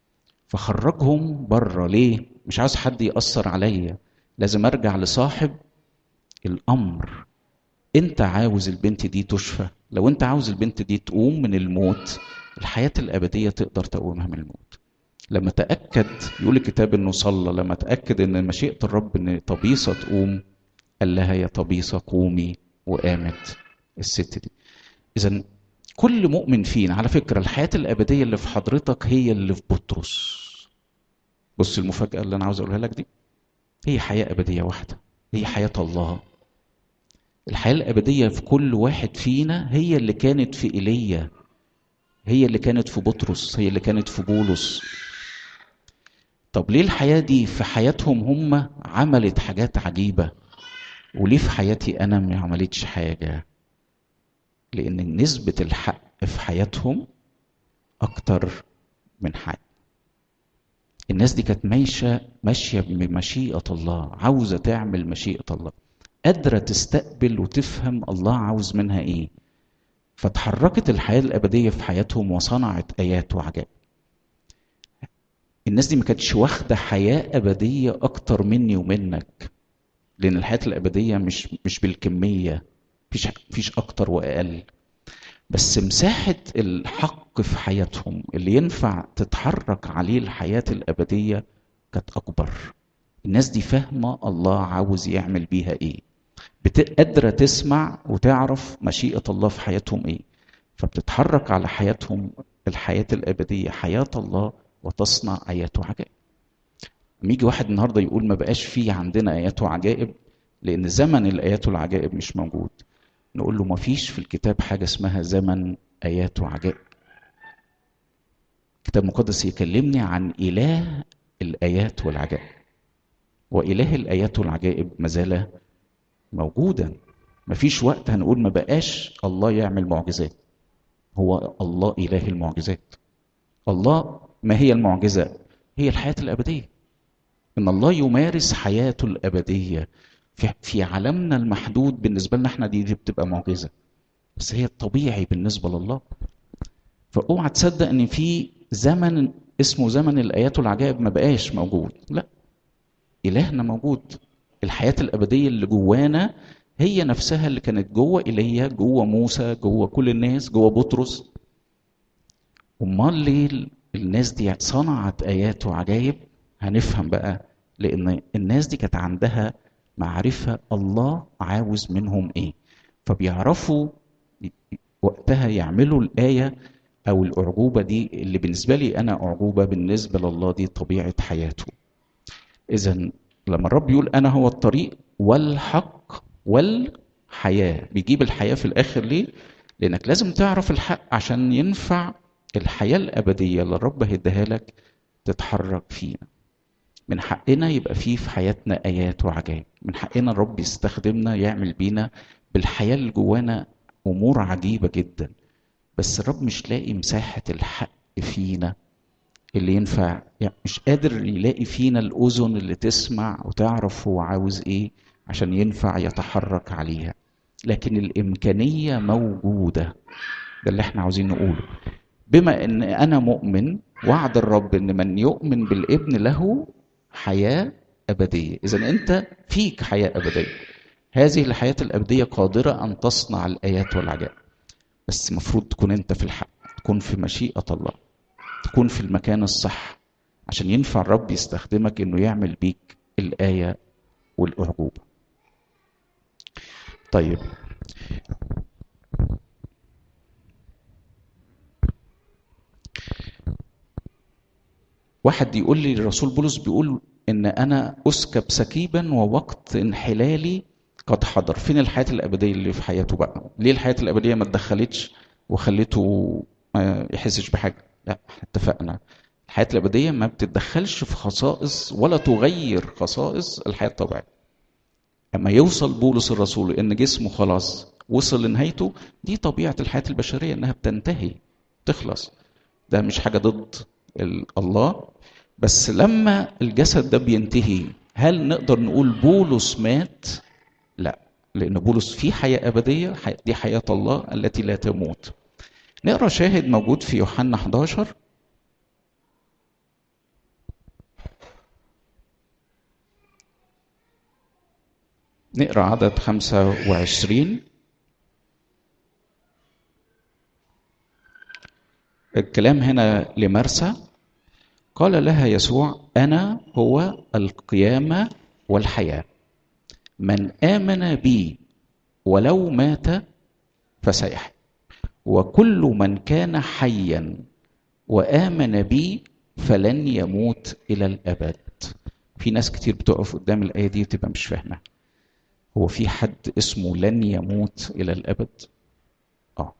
فخرجهم بره ليه مش عاوز حد ياثر عليا لازم ارجع لصاحب الامر انت عاوز البنت دي تشفى لو انت عاوز البنت دي تقوم من الموت الحياه الابديه تقدر تقومها من الموت لما تاكد يقول الكتاب انه صلى لما تاكد ان مشيئه الرب ان طبيصه تقوم قال لها يا طبيصه قومي وقامت الست دي اذا كل مؤمن فينا على فكره الحياه الابديه اللي في حضرتك هي اللي في بطرس بص المفاجاه اللي انا عاوز اقولها لك دي هي حياه ابديه واحده هي حياه الله الحياه الابديه في كل واحد فينا هي اللي كانت في ايليا هي اللي كانت في بطرس هي اللي كانت في بولس طب ليه الحياة دي في حياتهم هم عملت حاجات عجيبة وليه في حياتي أنا ما عملتش حاجة لأن نسبة الحق في حياتهم أكتر من حق الناس دي كانت ماشية ماشية بمشيئة الله عاوزة تعمل مشيئة الله قادرة تستقبل وتفهم الله عاوز منها إيه فتحركت الحياة الأبدية في حياتهم وصنعت آيات وعجائب الناس دي ما كانتش واخده حياه ابديه اكتر مني ومنك لان الحياه الابديه مش مش بالكميه مفيش مفيش اكتر واقل بس مساحه الحق في حياتهم اللي ينفع تتحرك عليه الحياه الابديه كانت اكبر الناس دي فاهمه الله عاوز يعمل بيها ايه قادره تسمع وتعرف مشيئه الله في حياتهم ايه فبتتحرك على حياتهم الحياه الابديه حياه الله وتصنع ايات وعجائب لما يجي واحد النهارده يقول ما بقاش في عندنا ايات وعجائب لان زمن الايات والعجائب مش موجود نقول له ما فيش في الكتاب حاجه اسمها زمن ايات وعجائب الكتاب المقدس يكلمني عن اله الايات والعجائب واله الايات والعجائب ما زال موجودا ما فيش وقت هنقول ما بقاش الله يعمل معجزات هو الله اله المعجزات الله ما هي المعجزة؟ هي الحياة الأبدية. إن الله يمارس حياته الأبدية في, في عالمنا المحدود بالنسبة لنا احنا دي, دي بتبقى معجزة. بس هي الطبيعي بالنسبة لله. فاوعى تصدق إن في زمن اسمه زمن الآيات والعجائب ما بقاش موجود. لا. إلهنا موجود. الحياة الأبدية اللي جوانا هي نفسها اللي كانت جوه ايليا جوه موسى جوه كل الناس جوه بطرس امال ليه الناس دي صنعت ايات وعجائب هنفهم بقى لان الناس دي كانت عندها معرفه الله عاوز منهم ايه فبيعرفوا وقتها يعملوا الايه او الاعجوبه دي اللي بالنسبه لي انا اعجوبه بالنسبه لله دي طبيعه حياته اذا لما الرب يقول انا هو الطريق والحق حياه بيجيب الحياه في الاخر ليه لانك لازم تعرف الحق عشان ينفع الحياه الابديه اللي الرب هيديها لك تتحرك فينا من حقنا يبقى فيه في حياتنا ايات وعجائب من حقنا الرب يستخدمنا يعمل بينا بالحياه اللي جوانا امور عجيبه جدا بس الرب مش لاقي مساحه الحق فينا اللي ينفع يعني مش قادر يلاقي فينا الاذن اللي تسمع وتعرف هو عاوز ايه عشان ينفع يتحرك عليها لكن الامكانيه موجوده ده اللي احنا عاوزين نقوله بما ان انا مؤمن وعد الرب ان من يؤمن بالابن له حياه ابديه اذا انت فيك حياه ابديه هذه الحياه الابديه قادره ان تصنع الايات والعجائب بس المفروض تكون انت في الحق تكون في مشيئه الله تكون في المكان الصح عشان ينفع الرب يستخدمك انه يعمل بيك الايه والاعجوبه طيب واحد يقول لي الرسول بولس بيقول ان انا اسكب سكيبا ووقت انحلالي قد حضر فين الحياه الابديه اللي في حياته بقى ليه الحياه الابديه ما اتدخلتش وخليته ما يحسش بحاجه لا اتفقنا الحياه الابديه ما بتتدخلش في خصائص ولا تغير خصائص الحياه الطبيعيه اما يوصل بولس الرسول ان جسمه خلاص وصل لنهايته دي طبيعه الحياه البشريه انها بتنتهي تخلص ده مش حاجه ضد الله بس لما الجسد ده بينتهي هل نقدر نقول بولس مات لا لان بولس فيه حياه ابديه دي حياه الله التي لا تموت نقرا شاهد موجود في يوحنا 11 نقرا عدد 25 الكلام هنا لمرسى قال لها يسوع انا هو القيامه والحياه من امن بي ولو مات فسيحيا وكل من كان حيا وامن بي فلن يموت الى الابد في ناس كتير بتقف قدام الايه دي وتبقى مش فاهمه هو في حد اسمه لن يموت الى الابد اه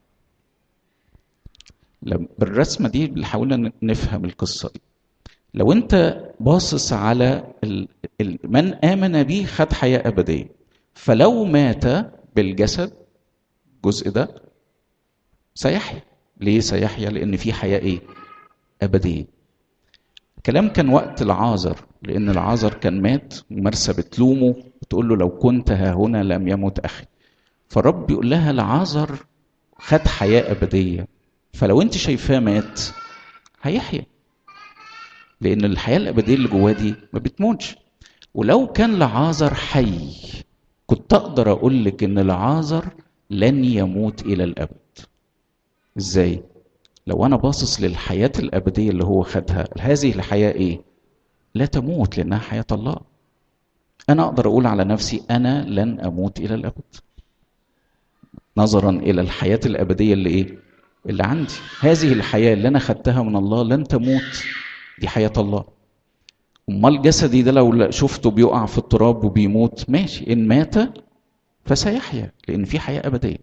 بالرسمه دي حاولنا نفهم القصه دي لو انت باصص على ال... ال... من امن بي خد حياه ابديه فلو مات بالجسد الجزء ده سيحيا ليه سيحيا لان في حياه ايه ابديه الكلام كان وقت العازر لان العازر كان مات مرسى بتلومه بتقول له لو كنت ها هنا لم يمت اخي فالرب بيقول لها العازر خد حياه ابديه فلو انت شايفاه مات هيحيا لان الحياه الابديه اللي جواه دي ما بتموتش ولو كان لعازر حي كنت اقدر اقول لك ان لعازر لن يموت الى الابد ازاي لو انا باصص للحياه الابديه اللي هو خدها هذه الحياه ايه لا تموت لانها حياه الله انا اقدر اقول على نفسي انا لن اموت الى الابد نظرا الى الحياه الابديه اللي ايه اللي عندي هذه الحياه اللي انا خدتها من الله لن تموت دي حياه الله امال جسدي ده لو شفته بيقع في التراب وبيموت ماشي ان مات فسيحيا لان في حياه ابديه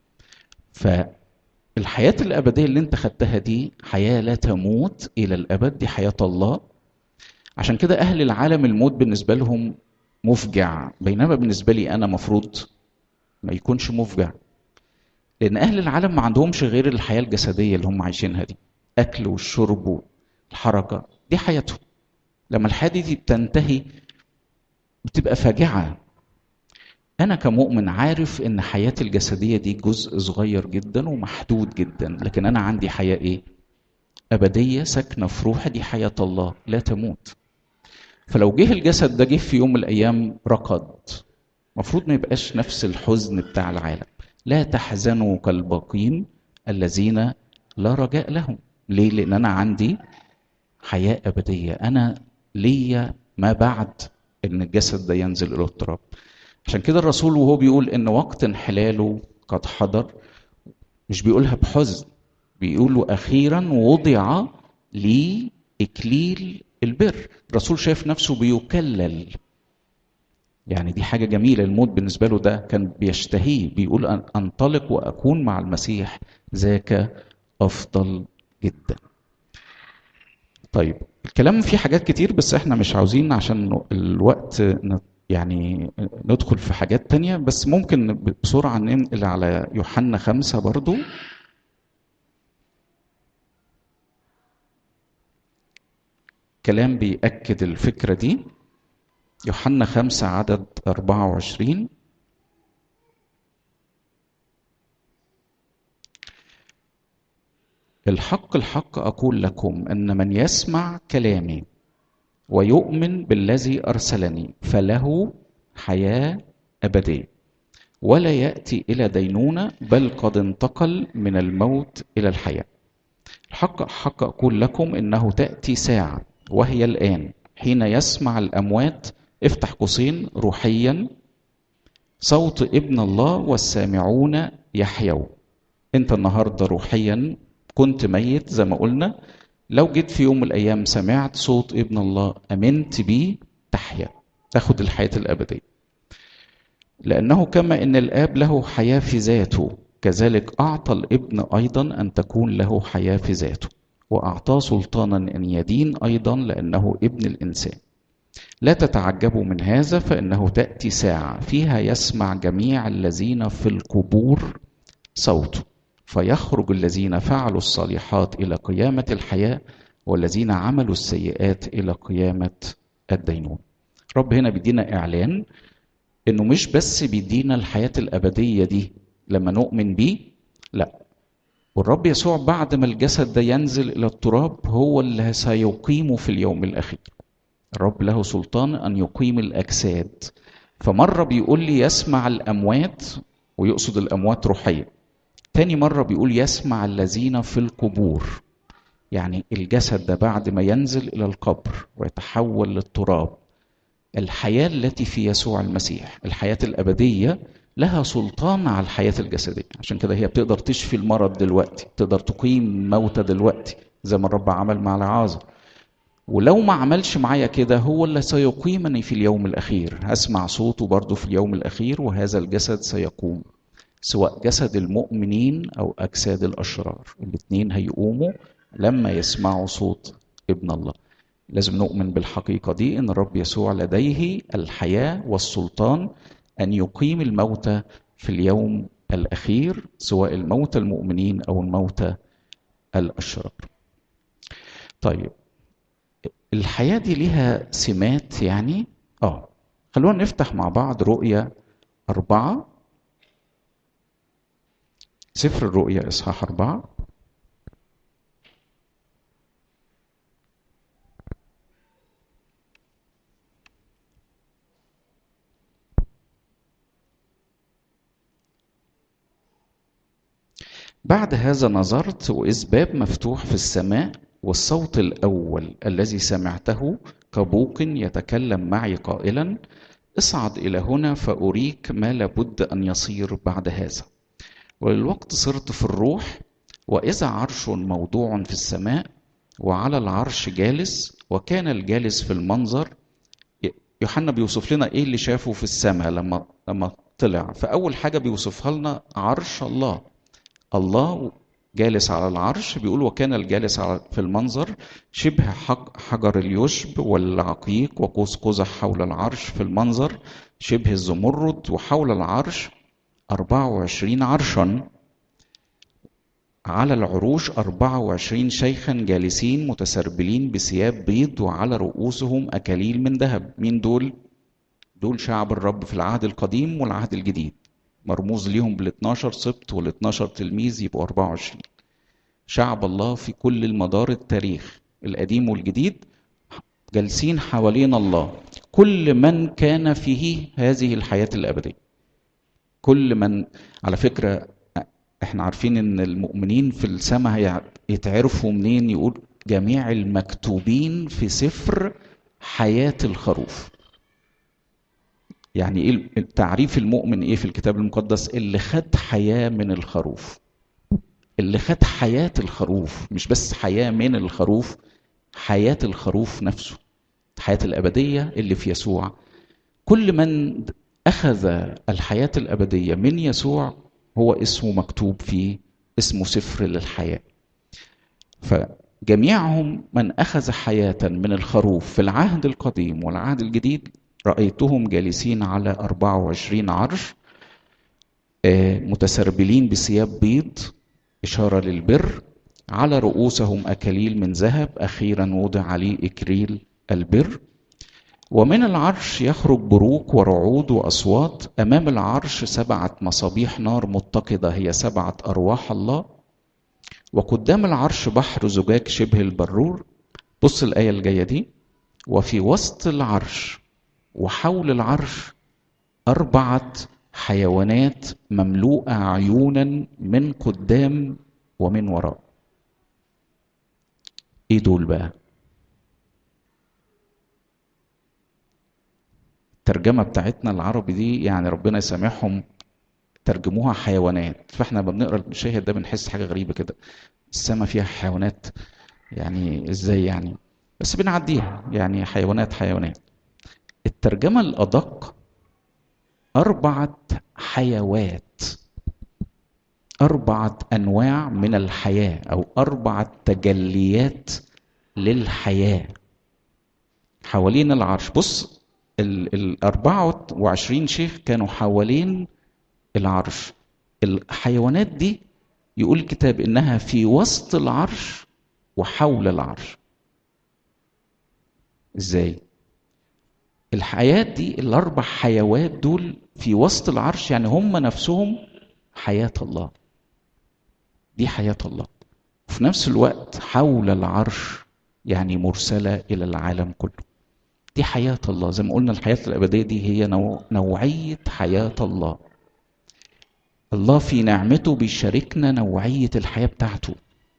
فالحياه الابديه اللي انت خدتها دي حياه لا تموت الى الابد دي حياه الله عشان كده اهل العالم الموت بالنسبه لهم مفجع بينما بالنسبه لي انا مفروض ما يكونش مفجع لان اهل العالم ما عندهمش غير الحياه الجسديه اللي هم عايشينها دي اكل والشرب والحركه دي حياتهم لما الحياه دي بتنتهي بتبقى فاجعه انا كمؤمن عارف ان حياتي الجسديه دي جزء صغير جدا ومحدود جدا لكن انا عندي حياه ايه ابديه ساكنه في روحي دي حياه الله لا تموت فلو جه الجسد ده جه في يوم من الايام ركض المفروض ما يبقاش نفس الحزن بتاع العالم لا تحزنوا كالباقين الذين لا رجاء لهم ليه لان انا عندي حياه ابديه انا ليا ما بعد ان الجسد ده ينزل الى التراب عشان كده الرسول وهو بيقول ان وقت انحلاله قد حضر مش بيقولها بحزن بيقول اخيرا وضع لي اكليل البر الرسول شايف نفسه بيكلل يعني دي حاجة جميلة الموت بالنسبة له ده كان بيشتهيه بيقول أن أنطلق وأكون مع المسيح ذاك أفضل جدا طيب الكلام فيه حاجات كتير بس احنا مش عاوزين عشان الوقت يعني ندخل في حاجات تانية بس ممكن بسرعة ننقل على يوحنا خمسة برضو كلام بيأكد الفكرة دي يوحنا خمسة عدد أربعة وعشرين الحق الحق أقول لكم أن من يسمع كلامي ويؤمن بالذي أرسلني فله حياة أبدية ولا يأتي إلى دينونة بل قد انتقل من الموت إلى الحياة الحق حق أقول لكم إنه تأتي ساعة وهي الآن حين يسمع الأموات افتح قوسين روحيا صوت ابن الله والسامعون يحيوا انت النهارده روحيا كنت ميت زي ما قلنا لو جيت في يوم من الايام سمعت صوت ابن الله امنت بيه تحيا تاخد الحياه الابديه لانه كما ان الاب له حياه في ذاته كذلك اعطى الابن ايضا ان تكون له حياه في ذاته واعطاه سلطانا ان يدين ايضا لانه ابن الانسان لا تتعجبوا من هذا فانه تاتي ساعه فيها يسمع جميع الذين في القبور صوته فيخرج الذين فعلوا الصالحات الى قيامه الحياه والذين عملوا السيئات الى قيامه الدينون رب هنا بيدينا اعلان انه مش بس بيدينا الحياه الابديه دي لما نؤمن بيه لا والرب يسوع بعد ما الجسد ده ينزل الى التراب هو اللي سيقيمه في اليوم الاخير الرب له سلطان ان يقيم الاجساد فمره بيقول لي يسمع الاموات ويقصد الاموات روحيا تاني مره بيقول يسمع الذين في القبور يعني الجسد ده بعد ما ينزل الى القبر ويتحول للتراب الحياه التي في يسوع المسيح الحياه الابديه لها سلطان على الحياه الجسديه عشان كده هي بتقدر تشفي المرض دلوقتي تقدر تقيم موتى دلوقتي زي ما الرب عمل مع العازر ولو ما عملش معايا كده هو اللي سيقيمني في اليوم الأخير هسمع صوته برضه في اليوم الأخير وهذا الجسد سيقوم سواء جسد المؤمنين أو أجساد الأشرار الاثنين هيقوموا لما يسمعوا صوت ابن الله لازم نؤمن بالحقيقة دي إن الرب يسوع لديه الحياة والسلطان أن يقيم الموتى في اليوم الأخير سواء الموتى المؤمنين أو الموتى الأشرار طيب الحياة دي ليها سمات يعني اه خلونا نفتح مع بعض رؤية أربعة سفر الرؤيا إصحاح أربعة بعد هذا نظرت وإذ باب مفتوح في السماء والصوت الأول الذي سمعته كبوق يتكلم معي قائلا اصعد إلى هنا فأريك ما لابد أن يصير بعد هذا وللوقت صرت في الروح وإذا عرش موضوع في السماء وعلى العرش جالس وكان الجالس في المنظر يوحنا بيوصف لنا ايه اللي شافه في السماء لما لما طلع فاول حاجه بيوصفها لنا عرش الله الله جالس على العرش بيقول وكان الجالس على في المنظر شبه حجر اليشب والعقيق وقوس قزح حول العرش في المنظر شبه الزمرد وحول العرش 24 عرشا على العروش 24 شيخا جالسين متسربلين بثياب بيض وعلى رؤوسهم أكاليل من ذهب مين دول؟ دول شعب الرب في العهد القديم والعهد الجديد مرموز ليهم بال 12 سبط وال 12 تلميذ يبقوا 24 شعب الله في كل المدار التاريخ القديم والجديد جالسين حوالين الله كل من كان فيه هذه الحياة الأبدية كل من على فكرة احنا عارفين ان المؤمنين في السماء يتعرفوا منين يقول جميع المكتوبين في سفر حياة الخروف يعني ايه التعريف المؤمن ايه في الكتاب المقدس اللي خد حياه من الخروف اللي خد حياه الخروف مش بس حياه من الخروف حياه الخروف نفسه الحياه الابديه اللي في يسوع كل من اخذ الحياه الابديه من يسوع هو اسمه مكتوب في اسمه سفر للحياه فجميعهم من اخذ حياه من الخروف في العهد القديم والعهد الجديد رايتهم جالسين على 24 عرش متسربلين بثياب بيض اشاره للبر على رؤوسهم اكاليل من ذهب اخيرا وضع عليه اكريل البر ومن العرش يخرج بروق ورعود واصوات امام العرش سبعه مصابيح نار متقده هي سبعه ارواح الله وقدام العرش بحر زجاج شبه البرور بص الايه الجايه دي وفي وسط العرش وحول العرش اربعه حيوانات مملوءه عيونا من قدام ومن وراء ايه دول بقى الترجمة بتاعتنا العربي دي يعني ربنا يسامحهم ترجموها حيوانات فاحنا لما بنقرا المشاهد ده بنحس حاجة غريبة كده السما فيها حيوانات يعني ازاي يعني بس بنعديها يعني حيوانات حيوانات الترجمة الأدق أربعة حيوات أربعة أنواع من الحياة أو أربعة تجليات للحياة حوالين العرش بص ال 24 شيخ كانوا حوالين العرش الحيوانات دي يقول الكتاب انها في وسط العرش وحول العرش ازاي الحياة دي الاربع حيوات دول في وسط العرش يعني هم نفسهم حياة الله دي حياة الله وفي نفس الوقت حول العرش يعني مرسلة إلى العالم كله دي حياة الله زي ما قلنا الحياة الأبدية دي هي نوع نوعية حياة الله الله في نعمته بيشاركنا نوعية الحياة بتاعته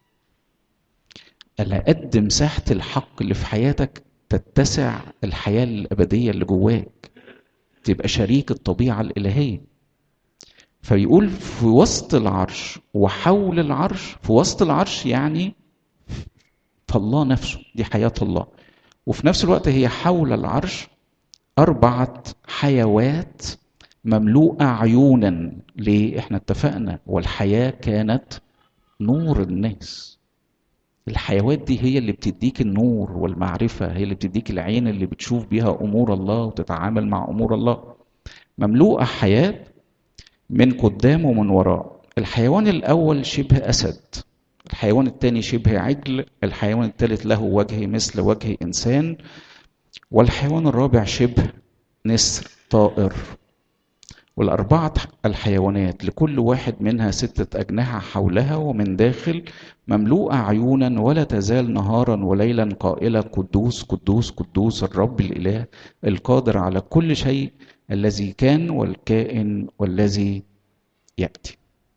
على قد مساحة الحق اللي في حياتك تتسع الحياة الأبدية اللي جواك تبقى شريك الطبيعة الإلهية فبيقول في وسط العرش وحول العرش في وسط العرش يعني فالله نفسه دي حياة الله وفي نفس الوقت هي حول العرش أربعة حيوات مملوءة عيونا ليه احنا اتفقنا والحياة كانت نور الناس الحيوات دي هي اللي بتديك النور والمعرفة هي اللي بتديك العين اللي بتشوف بيها أمور الله وتتعامل مع أمور الله مملوءة حياة من قدام ومن وراء الحيوان الأول شبه أسد الحيوان الثاني شبه عجل الحيوان الثالث له وجه مثل وجه إنسان والحيوان الرابع شبه نسر طائر والأربعة الحيوانات لكل واحد منها ستة أجنحة حولها ومن داخل مملوءة عيونا ولا تزال نهارا وليلا قائلة قدوس قدوس قدوس الرب الإله القادر على كل شيء الذي كان والكائن والذي يأتي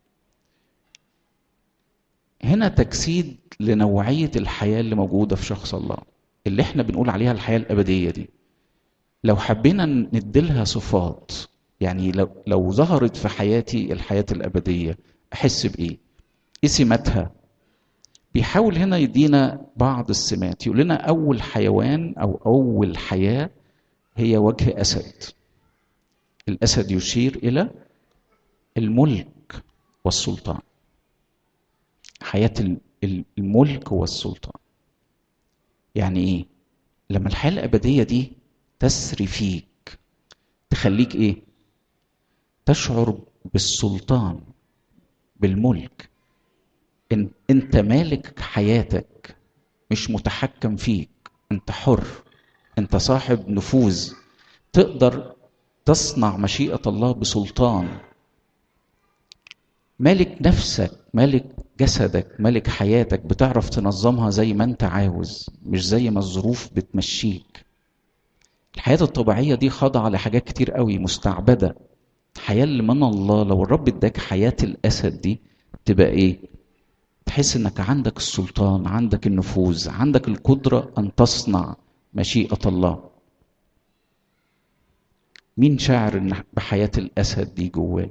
هنا تجسيد لنوعية الحياة اللي موجودة في شخص الله اللي احنا بنقول عليها الحياة الأبدية دي لو حبينا نديلها صفات يعني لو لو ظهرت في حياتي الحياة الأبدية أحس بإيه؟ إيه سماتها؟ بيحاول هنا يدينا بعض السمات يقول لنا أول حيوان أو أول حياة هي وجه أسد الأسد يشير إلى الملك والسلطان حياة الملك والسلطان يعني إيه؟ لما الحياة الأبدية دي تسري فيك تخليك إيه؟ تشعر بالسلطان بالملك إن انت مالك حياتك مش متحكم فيك انت حر انت صاحب نفوذ تقدر تصنع مشيئة الله بسلطان مالك نفسك مالك جسدك مالك حياتك بتعرف تنظمها زي ما انت عاوز مش زي ما الظروف بتمشيك الحياة الطبيعية دي خاضعة لحاجات كتير قوي مستعبدة الحياة اللي من الله لو الرب اداك حياة الأسد دي تبقى إيه؟ تحس إنك عندك السلطان عندك النفوذ عندك القدرة أن تصنع مشيئة الله مين شاعر إن بحياة الأسد دي جواه؟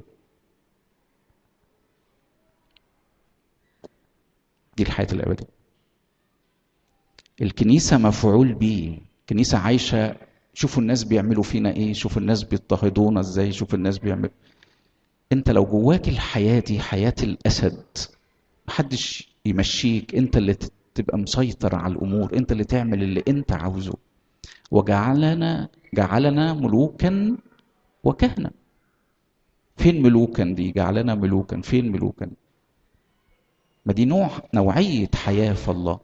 دي الحياة الأبدية الكنيسة مفعول بيه الكنيسة عايشة شوفوا الناس بيعملوا فينا ايه شوفوا الناس بيضطهدونا ازاي شوفوا الناس بيعملوا انت لو جواك الحياة دي حياة الأسد محدش يمشيك انت اللي تبقى مسيطر على الأمور انت اللي تعمل اللي انت عاوزه وجعلنا جعلنا ملوكا وكهنة فين ملوكا دي جعلنا ملوكا فين ملوكا ما دي نوع نوعية حياة في الله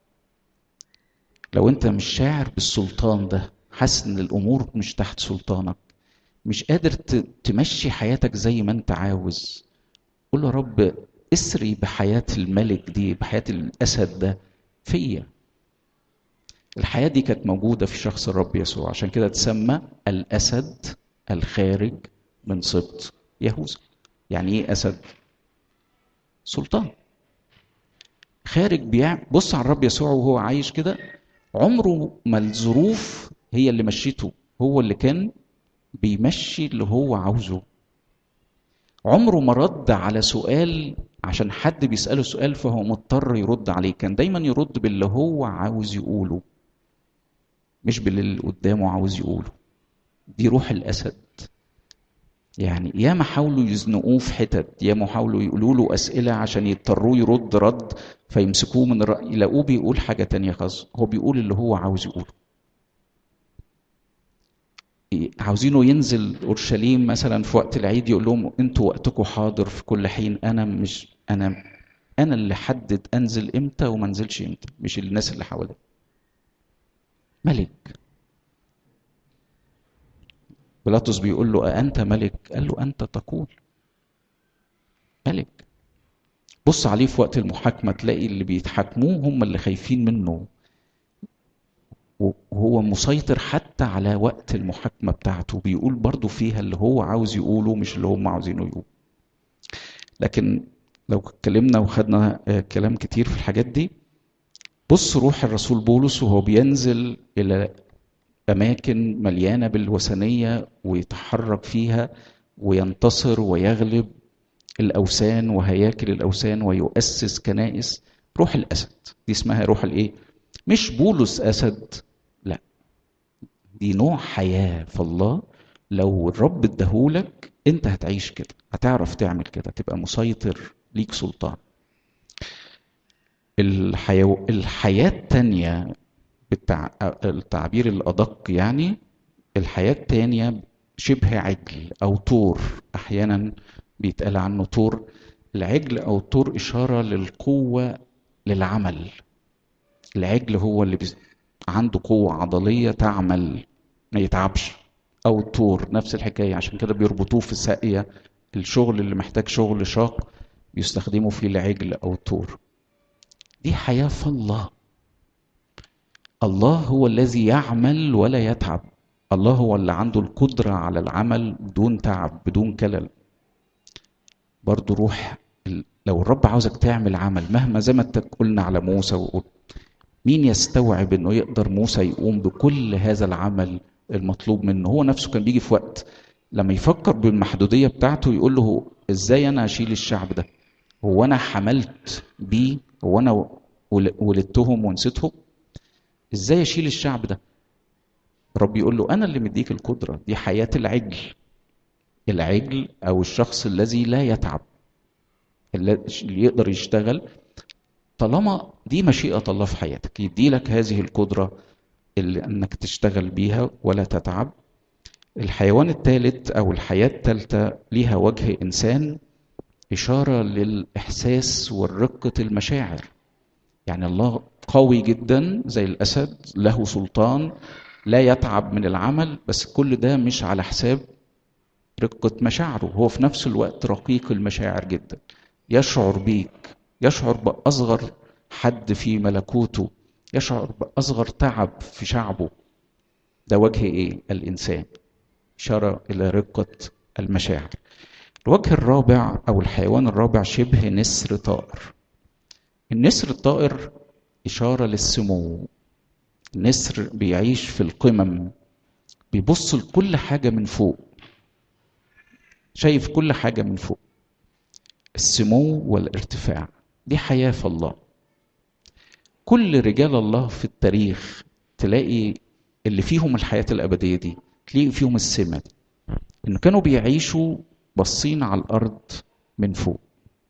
لو انت مش شاعر بالسلطان ده حاسس ان الامور مش تحت سلطانك مش قادر تمشي حياتك زي ما انت عاوز قول له رب اسري بحياة الملك دي بحياة الأسد ده فيا الحياة دي كانت موجودة في شخص الرب يسوع عشان كده تسمى الأسد الخارج من سبط يهوذا يعني ايه أسد سلطان خارج بيع بص على الرب يسوع وهو عايش كده عمره ما الظروف هي اللي مشيته هو اللي كان بيمشي اللي هو عاوزه عمره ما رد على سؤال عشان حد بيسأله سؤال فهو مضطر يرد عليه كان دايما يرد باللي هو عاوز يقوله مش باللي اللي قدامه عاوز يقوله دي روح الأسد يعني ياما حاولوا يزنقوه في حتت ياما حاولوا يقولوا له أسئلة عشان يضطروه يرد رد فيمسكوه من الرأي يلاقوه بيقول حاجة تانية خالص هو بيقول اللي هو عاوز يقوله عاوزينه ينزل اورشليم مثلا في وقت العيد يقول لهم انتوا وقتكم حاضر في كل حين انا مش انا انا اللي حدد انزل امتى وما انزلش امتى مش الناس اللي حواليا ملك بيلاطس بيقول له أأنت ملك؟ قال له أنت تقول ملك بص عليه في وقت المحاكمة تلاقي اللي بيتحاكموه هم اللي خايفين منه وهو مسيطر حتى على وقت المحاكمة بتاعته بيقول برضو فيها اللي هو عاوز يقوله مش اللي هم عاوزينه يقوله لكن لو اتكلمنا وخدنا كلام كتير في الحاجات دي بص روح الرسول بولس وهو بينزل إلى أماكن مليانة بالوثنية ويتحرك فيها وينتصر ويغلب الأوثان وهياكل الأوثان ويؤسس كنائس روح الأسد دي اسمها روح الإيه؟ مش بولس أسد لا دي نوع حياة في الله لو الرب اداهولك انت هتعيش كده هتعرف تعمل كده تبقى مسيطر ليك سلطان الحياة الحياة التانية بالتع... التعبير الأدق يعني الحياة التانية شبه عجل أو طور أحيانا بيتقال عنه طور العجل أو الطور إشارة للقوة للعمل العجل هو اللي بي... عنده قوة عضلية تعمل ما يتعبش أو الطور نفس الحكاية عشان كده بيربطوه في الساقية الشغل اللي محتاج شغل شاق بيستخدموا فيه العجل أو الطور دي حياة في الله الله هو الذي يعمل ولا يتعب الله هو اللي عنده القدرة على العمل بدون تعب بدون كلل برضو روح لو الرب عاوزك تعمل عمل مهما زي ما قلنا على موسى وقلت مين يستوعب انه يقدر موسى يقوم بكل هذا العمل المطلوب منه هو نفسه كان بيجي في وقت لما يفكر بالمحدودية بتاعته يقول له ازاي انا اشيل الشعب ده هو انا حملت بيه هو انا ولدتهم ونسيتهم ازاي اشيل الشعب ده رب يقول له انا اللي مديك القدره دي حياه العجل العجل او الشخص الذي لا يتعب اللي يقدر يشتغل طالما دي مشيئه الله في حياتك يدي لك هذه القدره اللي انك تشتغل بيها ولا تتعب الحيوان الثالث او الحياه الثالثه ليها وجه انسان اشاره للاحساس والرقه المشاعر يعني الله قوي جدا زي الاسد له سلطان لا يتعب من العمل بس كل ده مش على حساب رقة مشاعره هو في نفس الوقت رقيق المشاعر جدا يشعر بيك يشعر بأصغر حد في ملكوته يشعر بأصغر تعب في شعبه ده وجه ايه الإنسان إشارة إلى رقة المشاعر الوجه الرابع أو الحيوان الرابع شبه نسر طائر النسر الطائر إشارة للسمو النسر بيعيش في القمم بيبص لكل حاجة من فوق شايف كل حاجة من فوق السمو والارتفاع دي حياة في الله كل رجال الله في التاريخ تلاقي اللي فيهم الحياة الأبدية دي تلاقي فيهم السمة دي إنه كانوا بيعيشوا باصين على الأرض من فوق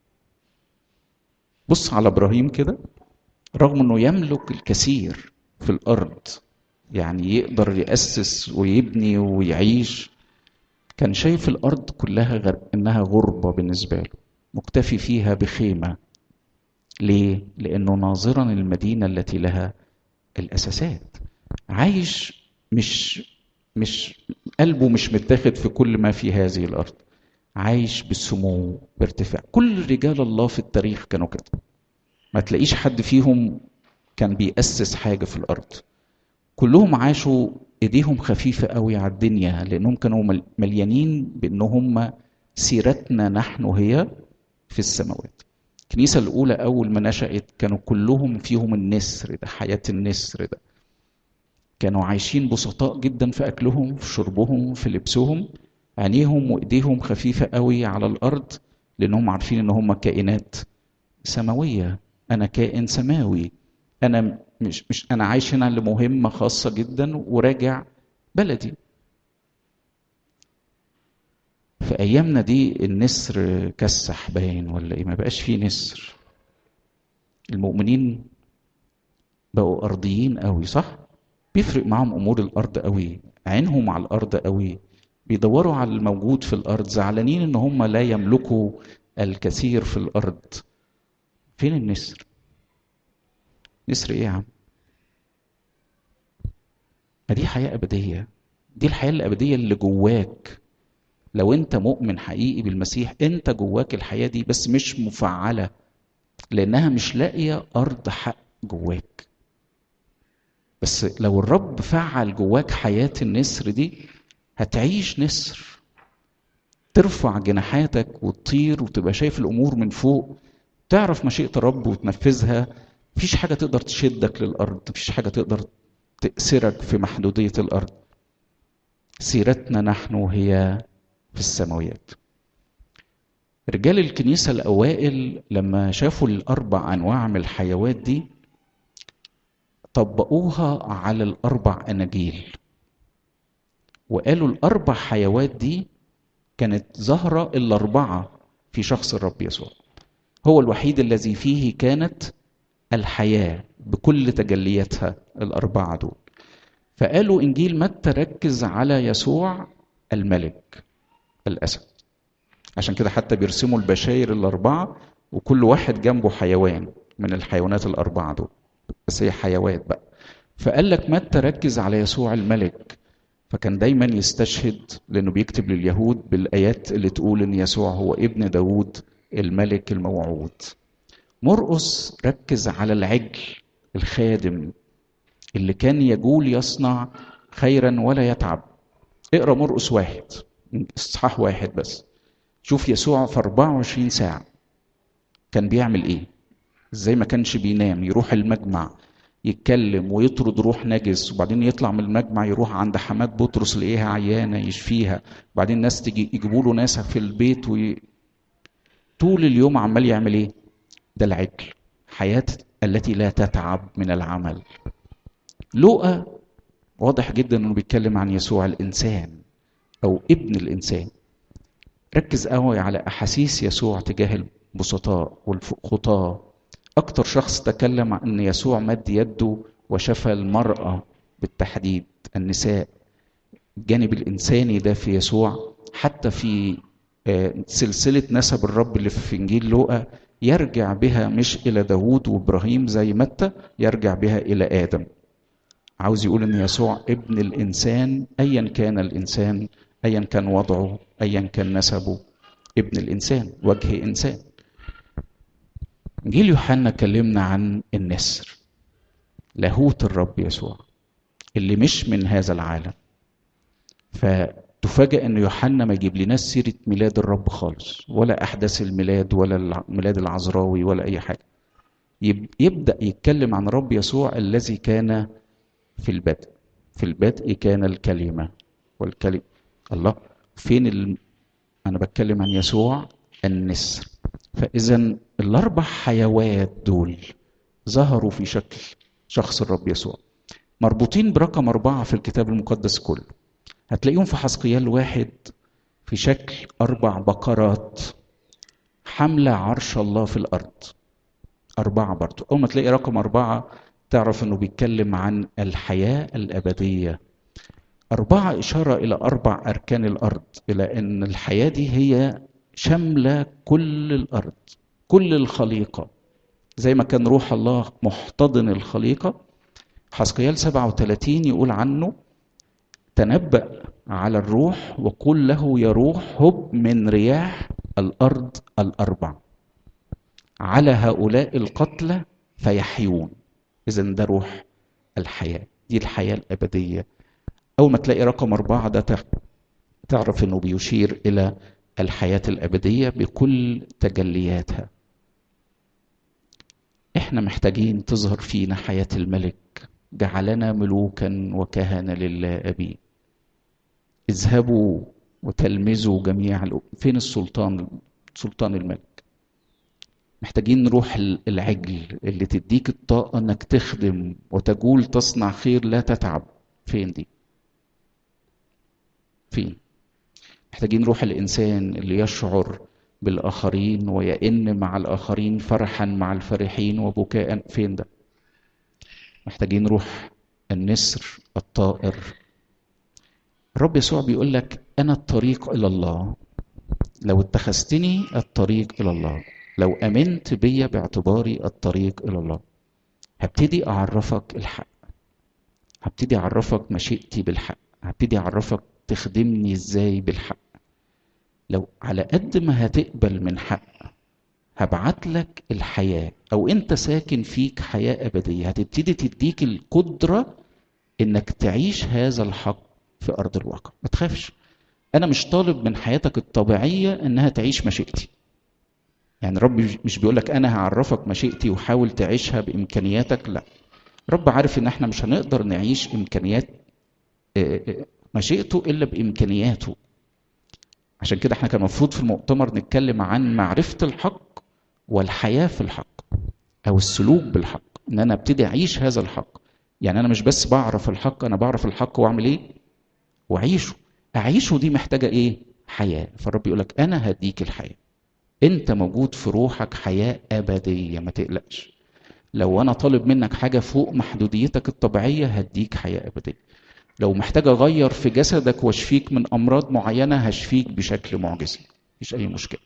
بص على إبراهيم كده رغم إنه يملك الكثير في الأرض يعني يقدر يأسس ويبني ويعيش كان شايف الأرض كلها غر... إنها غربة بالنسبة له مكتفي فيها بخيمة ليه؟ لأنه ناظرا المدينة التي لها الأساسات عايش مش مش قلبه مش متاخد في كل ما في هذه الأرض عايش بالسمو بارتفاع كل رجال الله في التاريخ كانوا كده ما تلاقيش حد فيهم كان بيأسس حاجة في الأرض كلهم عاشوا ايديهم خفيفة قوي على الدنيا لأنهم كانوا مليانين بأن هم سيرتنا نحن هي في السماوات الكنيسة الأولى أول ما نشأت كانوا كلهم فيهم النسر ده حياة النسر ده كانوا عايشين بسطاء جدا في أكلهم في شربهم في لبسهم عينيهم وإيديهم خفيفة قوي على الأرض لأنهم عارفين إن هم كائنات سماوية أنا كائن سماوي أنا مش مش أنا عايش هنا لمهمة خاصة جدا وراجع بلدي في ايامنا دي النسر كسح باين ولا ايه ما بقاش فيه نسر المؤمنين بقوا ارضيين قوي صح بيفرق معاهم امور الارض قوي عينهم على الارض قوي بيدوروا على الموجود في الارض زعلانين ان هم لا يملكوا الكثير في الارض فين النسر نسر ايه يا عم ما دي حياه ابديه دي الحياه الابديه اللي جواك لو انت مؤمن حقيقي بالمسيح انت جواك الحياه دي بس مش مفعله لانها مش لاقيه ارض حق جواك بس لو الرب فعل جواك حياه النسر دي هتعيش نسر ترفع جناحاتك وتطير وتبقى شايف الامور من فوق تعرف مشيئه الرب وتنفذها مفيش حاجه تقدر تشدك للارض مفيش حاجه تقدر تأسرك في محدوديه الارض سيرتنا نحن هي في السماويات رجال الكنيسة الأوائل لما شافوا الأربع أنواع من الحيوات دي طبقوها على الأربع أناجيل وقالوا الأربع حيوات دي كانت ظاهرة الأربعة في شخص الرب يسوع هو الوحيد الذي فيه كانت الحياة بكل تجلياتها الأربعة دول فقالوا إنجيل متى ركز على يسوع الملك الأسد عشان كده حتى بيرسموا البشاير الأربعة وكل واحد جنبه حيوان من الحيوانات الأربعة دول بس هي حيوات بقى فقال لك متى ركز على يسوع الملك فكان دايما يستشهد لأنه بيكتب لليهود بالآيات اللي تقول إن يسوع هو ابن داوود الملك الموعود مرقس ركز على العجل الخادم اللي كان يجول يصنع خيرا ولا يتعب اقرا مرقس واحد اصحاح واحد بس شوف يسوع في 24 ساعة كان بيعمل ايه ازاي ما كانش بينام يروح المجمع يتكلم ويطرد روح نجس وبعدين يطلع من المجمع يروح عند حماد بطرس يلاقيها عيانة يشفيها وبعدين الناس تيجي يجيبوا له ناس في البيت وي... طول اليوم عمال يعمل ايه ده العجل حياة التي لا تتعب من العمل لوقا واضح جدا انه بيتكلم عن يسوع الانسان او ابن الانسان ركز قوي على احاسيس يسوع تجاه البسطاء والخطاه اكتر شخص تكلم عن ان يسوع مد يده وشفى المراه بالتحديد النساء الجانب الانساني ده في يسوع حتى في سلسله نسب الرب اللي في انجيل لوقا يرجع بها مش الى داوود وابراهيم زي متى يرجع بها الى ادم عاوز يقول ان يسوع ابن الانسان ايا كان الانسان ايا كان وضعه ايا كان نسبه ابن الانسان وجه انسان انجيل يوحنا كلمنا عن النسر لاهوت الرب يسوع اللي مش من هذا العالم فتفاجأ ان يوحنا ما يجيب لناش سيره ميلاد الرب خالص ولا احداث الميلاد ولا الميلاد العذراوي ولا اي حاجه يبدا يتكلم عن الرب يسوع الذي كان في البدء في البدء كان الكلمه والكلمه الله فين ال... انا بتكلم عن يسوع النسر فاذا الاربع حيوات دول ظهروا في شكل شخص الرب يسوع مربوطين برقم أربعة في الكتاب المقدس كله هتلاقيهم في حسقيال واحد في شكل أربع بقرات حاملة عرش الله في الأرض أربعة برضو أول ما تلاقي رقم أربعة تعرف أنه بيتكلم عن الحياة الأبدية أربعة إشارة إلى أربع أركان الأرض إلى أن الحياة دي هي شاملة كل الأرض كل الخليقة زي ما كان روح الله محتضن الخليقة حسقيال 37 يقول عنه تنبأ على الروح وقل له يا روح هب من رياح الأرض الأربع على هؤلاء القتلى فيحيون إذا ده روح الحياة دي الحياة الأبدية أول ما تلاقي رقم أربعة ده تعرف إنه بيشير إلى الحياة الأبدية بكل تجلياتها إحنا محتاجين تظهر فينا حياة الملك جعلنا ملوكا وكهنة لله أبي اذهبوا وتلمذوا جميع فين السلطان سلطان الملك محتاجين روح العجل اللي تديك الطاقة انك تخدم وتجول تصنع خير لا تتعب فين دي فين محتاجين روح الإنسان اللي يشعر بالآخرين ويئن مع الآخرين فرحا مع الفرحين وبكاء فين ده محتاجين روح النسر الطائر الرب يسوع بيقول لك أنا الطريق إلى الله لو اتخذتني الطريق إلى الله لو أمنت بيا باعتباري الطريق إلى الله هبتدي أعرفك الحق هبتدي أعرفك مشيئتي بالحق هبتدي أعرفك تخدمني إزاي بالحق لو على قد ما هتقبل من حق هبعت لك الحياة أو أنت ساكن فيك حياة أبدية هتبتدي تديك القدرة إنك تعيش هذا الحق في أرض الواقع ما تخافش أنا مش طالب من حياتك الطبيعية إنها تعيش مشيئتي يعني رب مش بيقول لك أنا هعرفك مشيئتي وحاول تعيشها بإمكانياتك لا رب عارف إن إحنا مش هنقدر نعيش إمكانيات مشيئته إلا بإمكانياته عشان كده احنا كان المفروض في المؤتمر نتكلم عن معرفة الحق والحياة في الحق أو السلوك بالحق إن أنا أبتدي أعيش هذا الحق يعني أنا مش بس بعرف الحق أنا بعرف الحق وأعمل إيه؟ وأعيشه أعيشه دي محتاجة إيه؟ حياة فالرب يقول لك أنا هديك الحياة أنت موجود في روحك حياة أبدية ما تقلقش لو أنا طالب منك حاجة فوق محدوديتك الطبيعية هديك حياة أبدية لو محتاج أغير في جسدك واشفيك من أمراض معينة هشفيك بشكل معجزي مفيش أي مشكلة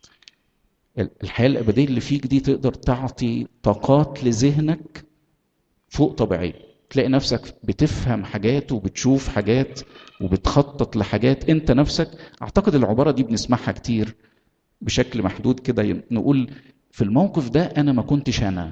الحياة الأبدية اللي فيك دي تقدر تعطي طاقات لذهنك فوق طبيعية تلاقي نفسك بتفهم حاجات وبتشوف حاجات وبتخطط لحاجات انت نفسك اعتقد العبارة دي بنسمعها كتير بشكل محدود كده نقول في الموقف ده انا ما كنتش انا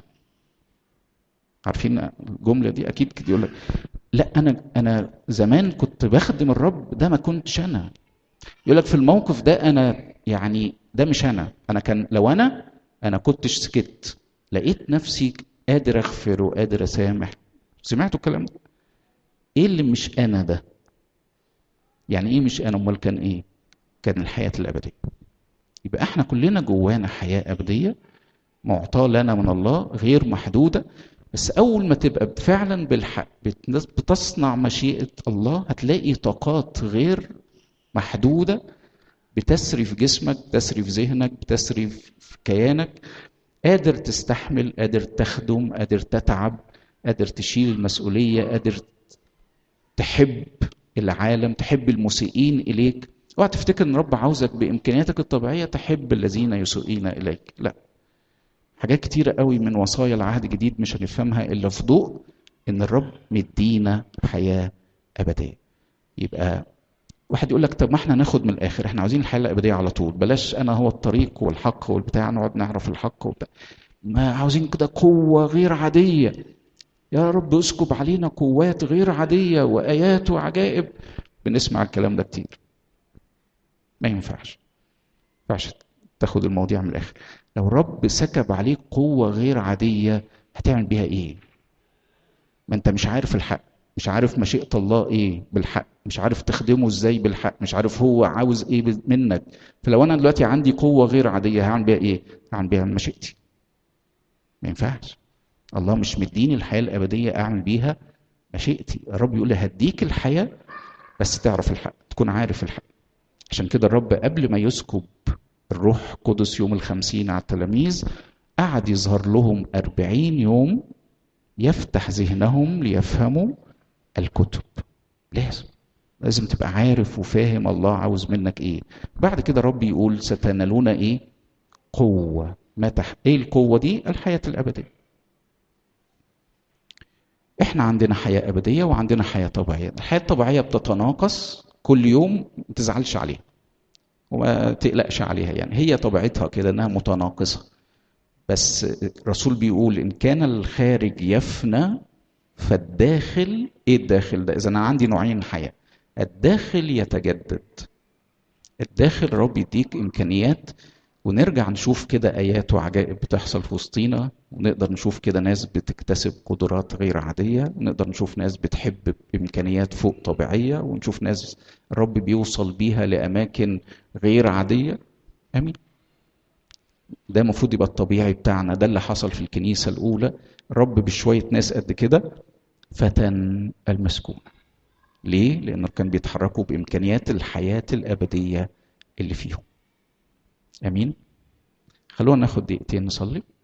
عارفين الجمله دي اكيد كده يقول لك لا انا انا زمان كنت بخدم الرب ده ما كنتش انا يقول لك في الموقف ده انا يعني ده مش انا انا كان لو انا انا كنتش سكت لقيت نفسي قادر اغفر وقادر اسامح سمعتوا الكلام ده ايه اللي مش انا ده يعني ايه مش انا امال كان ايه كان الحياه الابديه يبقى احنا كلنا جوانا حياه ابديه معطاه لنا من الله غير محدوده بس اول ما تبقى فعلا بالحق بتصنع مشيئه الله هتلاقي طاقات غير محدوده بتسري في جسمك بتسري في ذهنك بتسري في كيانك قادر تستحمل قادر تخدم قادر تتعب قادر تشيل المسؤوليه قادر تحب العالم تحب المسيئين اليك اوعى تفتكر ان رب عاوزك بامكانياتك الطبيعيه تحب الذين يسيئون اليك لا حاجات كتيرة قوي من وصايا العهد الجديد مش هنفهمها إلا في ضوء إن الرب مدينا حياة أبدية يبقى واحد يقول لك طب ما احنا ناخد من الآخر احنا عاوزين الحياة الأبدية على طول بلاش أنا هو الطريق والحق والبتاع نقعد نعرف الحق وبتاع ما عاوزين كده قوة غير عادية يا رب اسكب علينا قوات غير عادية وآيات وعجائب بنسمع الكلام ده كتير ما ينفعش ما ينفعش تاخد المواضيع من الآخر لو الرب سكب عليك قوة غير عادية هتعمل بيها ايه ما انت مش عارف الحق مش عارف مشيئة الله ايه بالحق مش عارف تخدمه ازاي بالحق مش عارف هو عاوز ايه منك فلو انا دلوقتي عندي قوة غير عادية هعمل بيها ايه هعمل بيها مشيئتي ما ينفعش الله مش مديني الحياة الأبدية أعمل بيها مشيئتي الرب يقول لي هديك الحياه بس تعرف الحق تكون عارف الحق عشان كده الرب قبل ما يسكب الروح القدس يوم الخمسين على التلاميذ قعد يظهر لهم أربعين يوم يفتح ذهنهم ليفهموا الكتب لازم لازم تبقى عارف وفاهم الله عاوز منك ايه بعد كده رب يقول ستنالون ايه قوة ما تح... ايه القوة دي الحياة الأبدية احنا عندنا حياة أبدية وعندنا حياة طبيعية الحياة الطبيعية بتتناقص كل يوم ما تزعلش عليها وما تقلقش عليها يعني هي طبيعتها كده انها متناقصة بس الرسول بيقول ان كان الخارج يفنى فالداخل ايه الداخل ده اذا انا عندي نوعين حياه الداخل يتجدد الداخل رب يديك امكانيات ونرجع نشوف كده ايات وعجائب بتحصل في وسطينا ونقدر نشوف كده ناس بتكتسب قدرات غير عاديه ونقدر نشوف ناس بتحب بامكانيات فوق طبيعيه ونشوف ناس الرب بيوصل بيها لاماكن غير عاديه امين ده المفروض يبقى الطبيعي بتاعنا ده اللي حصل في الكنيسه الاولى الرب بشويه ناس قد كده فتن المسكون ليه لانه كان بيتحركوا بامكانيات الحياه الابديه اللي فيهم امين خلونا ناخد دقيقتين نصلي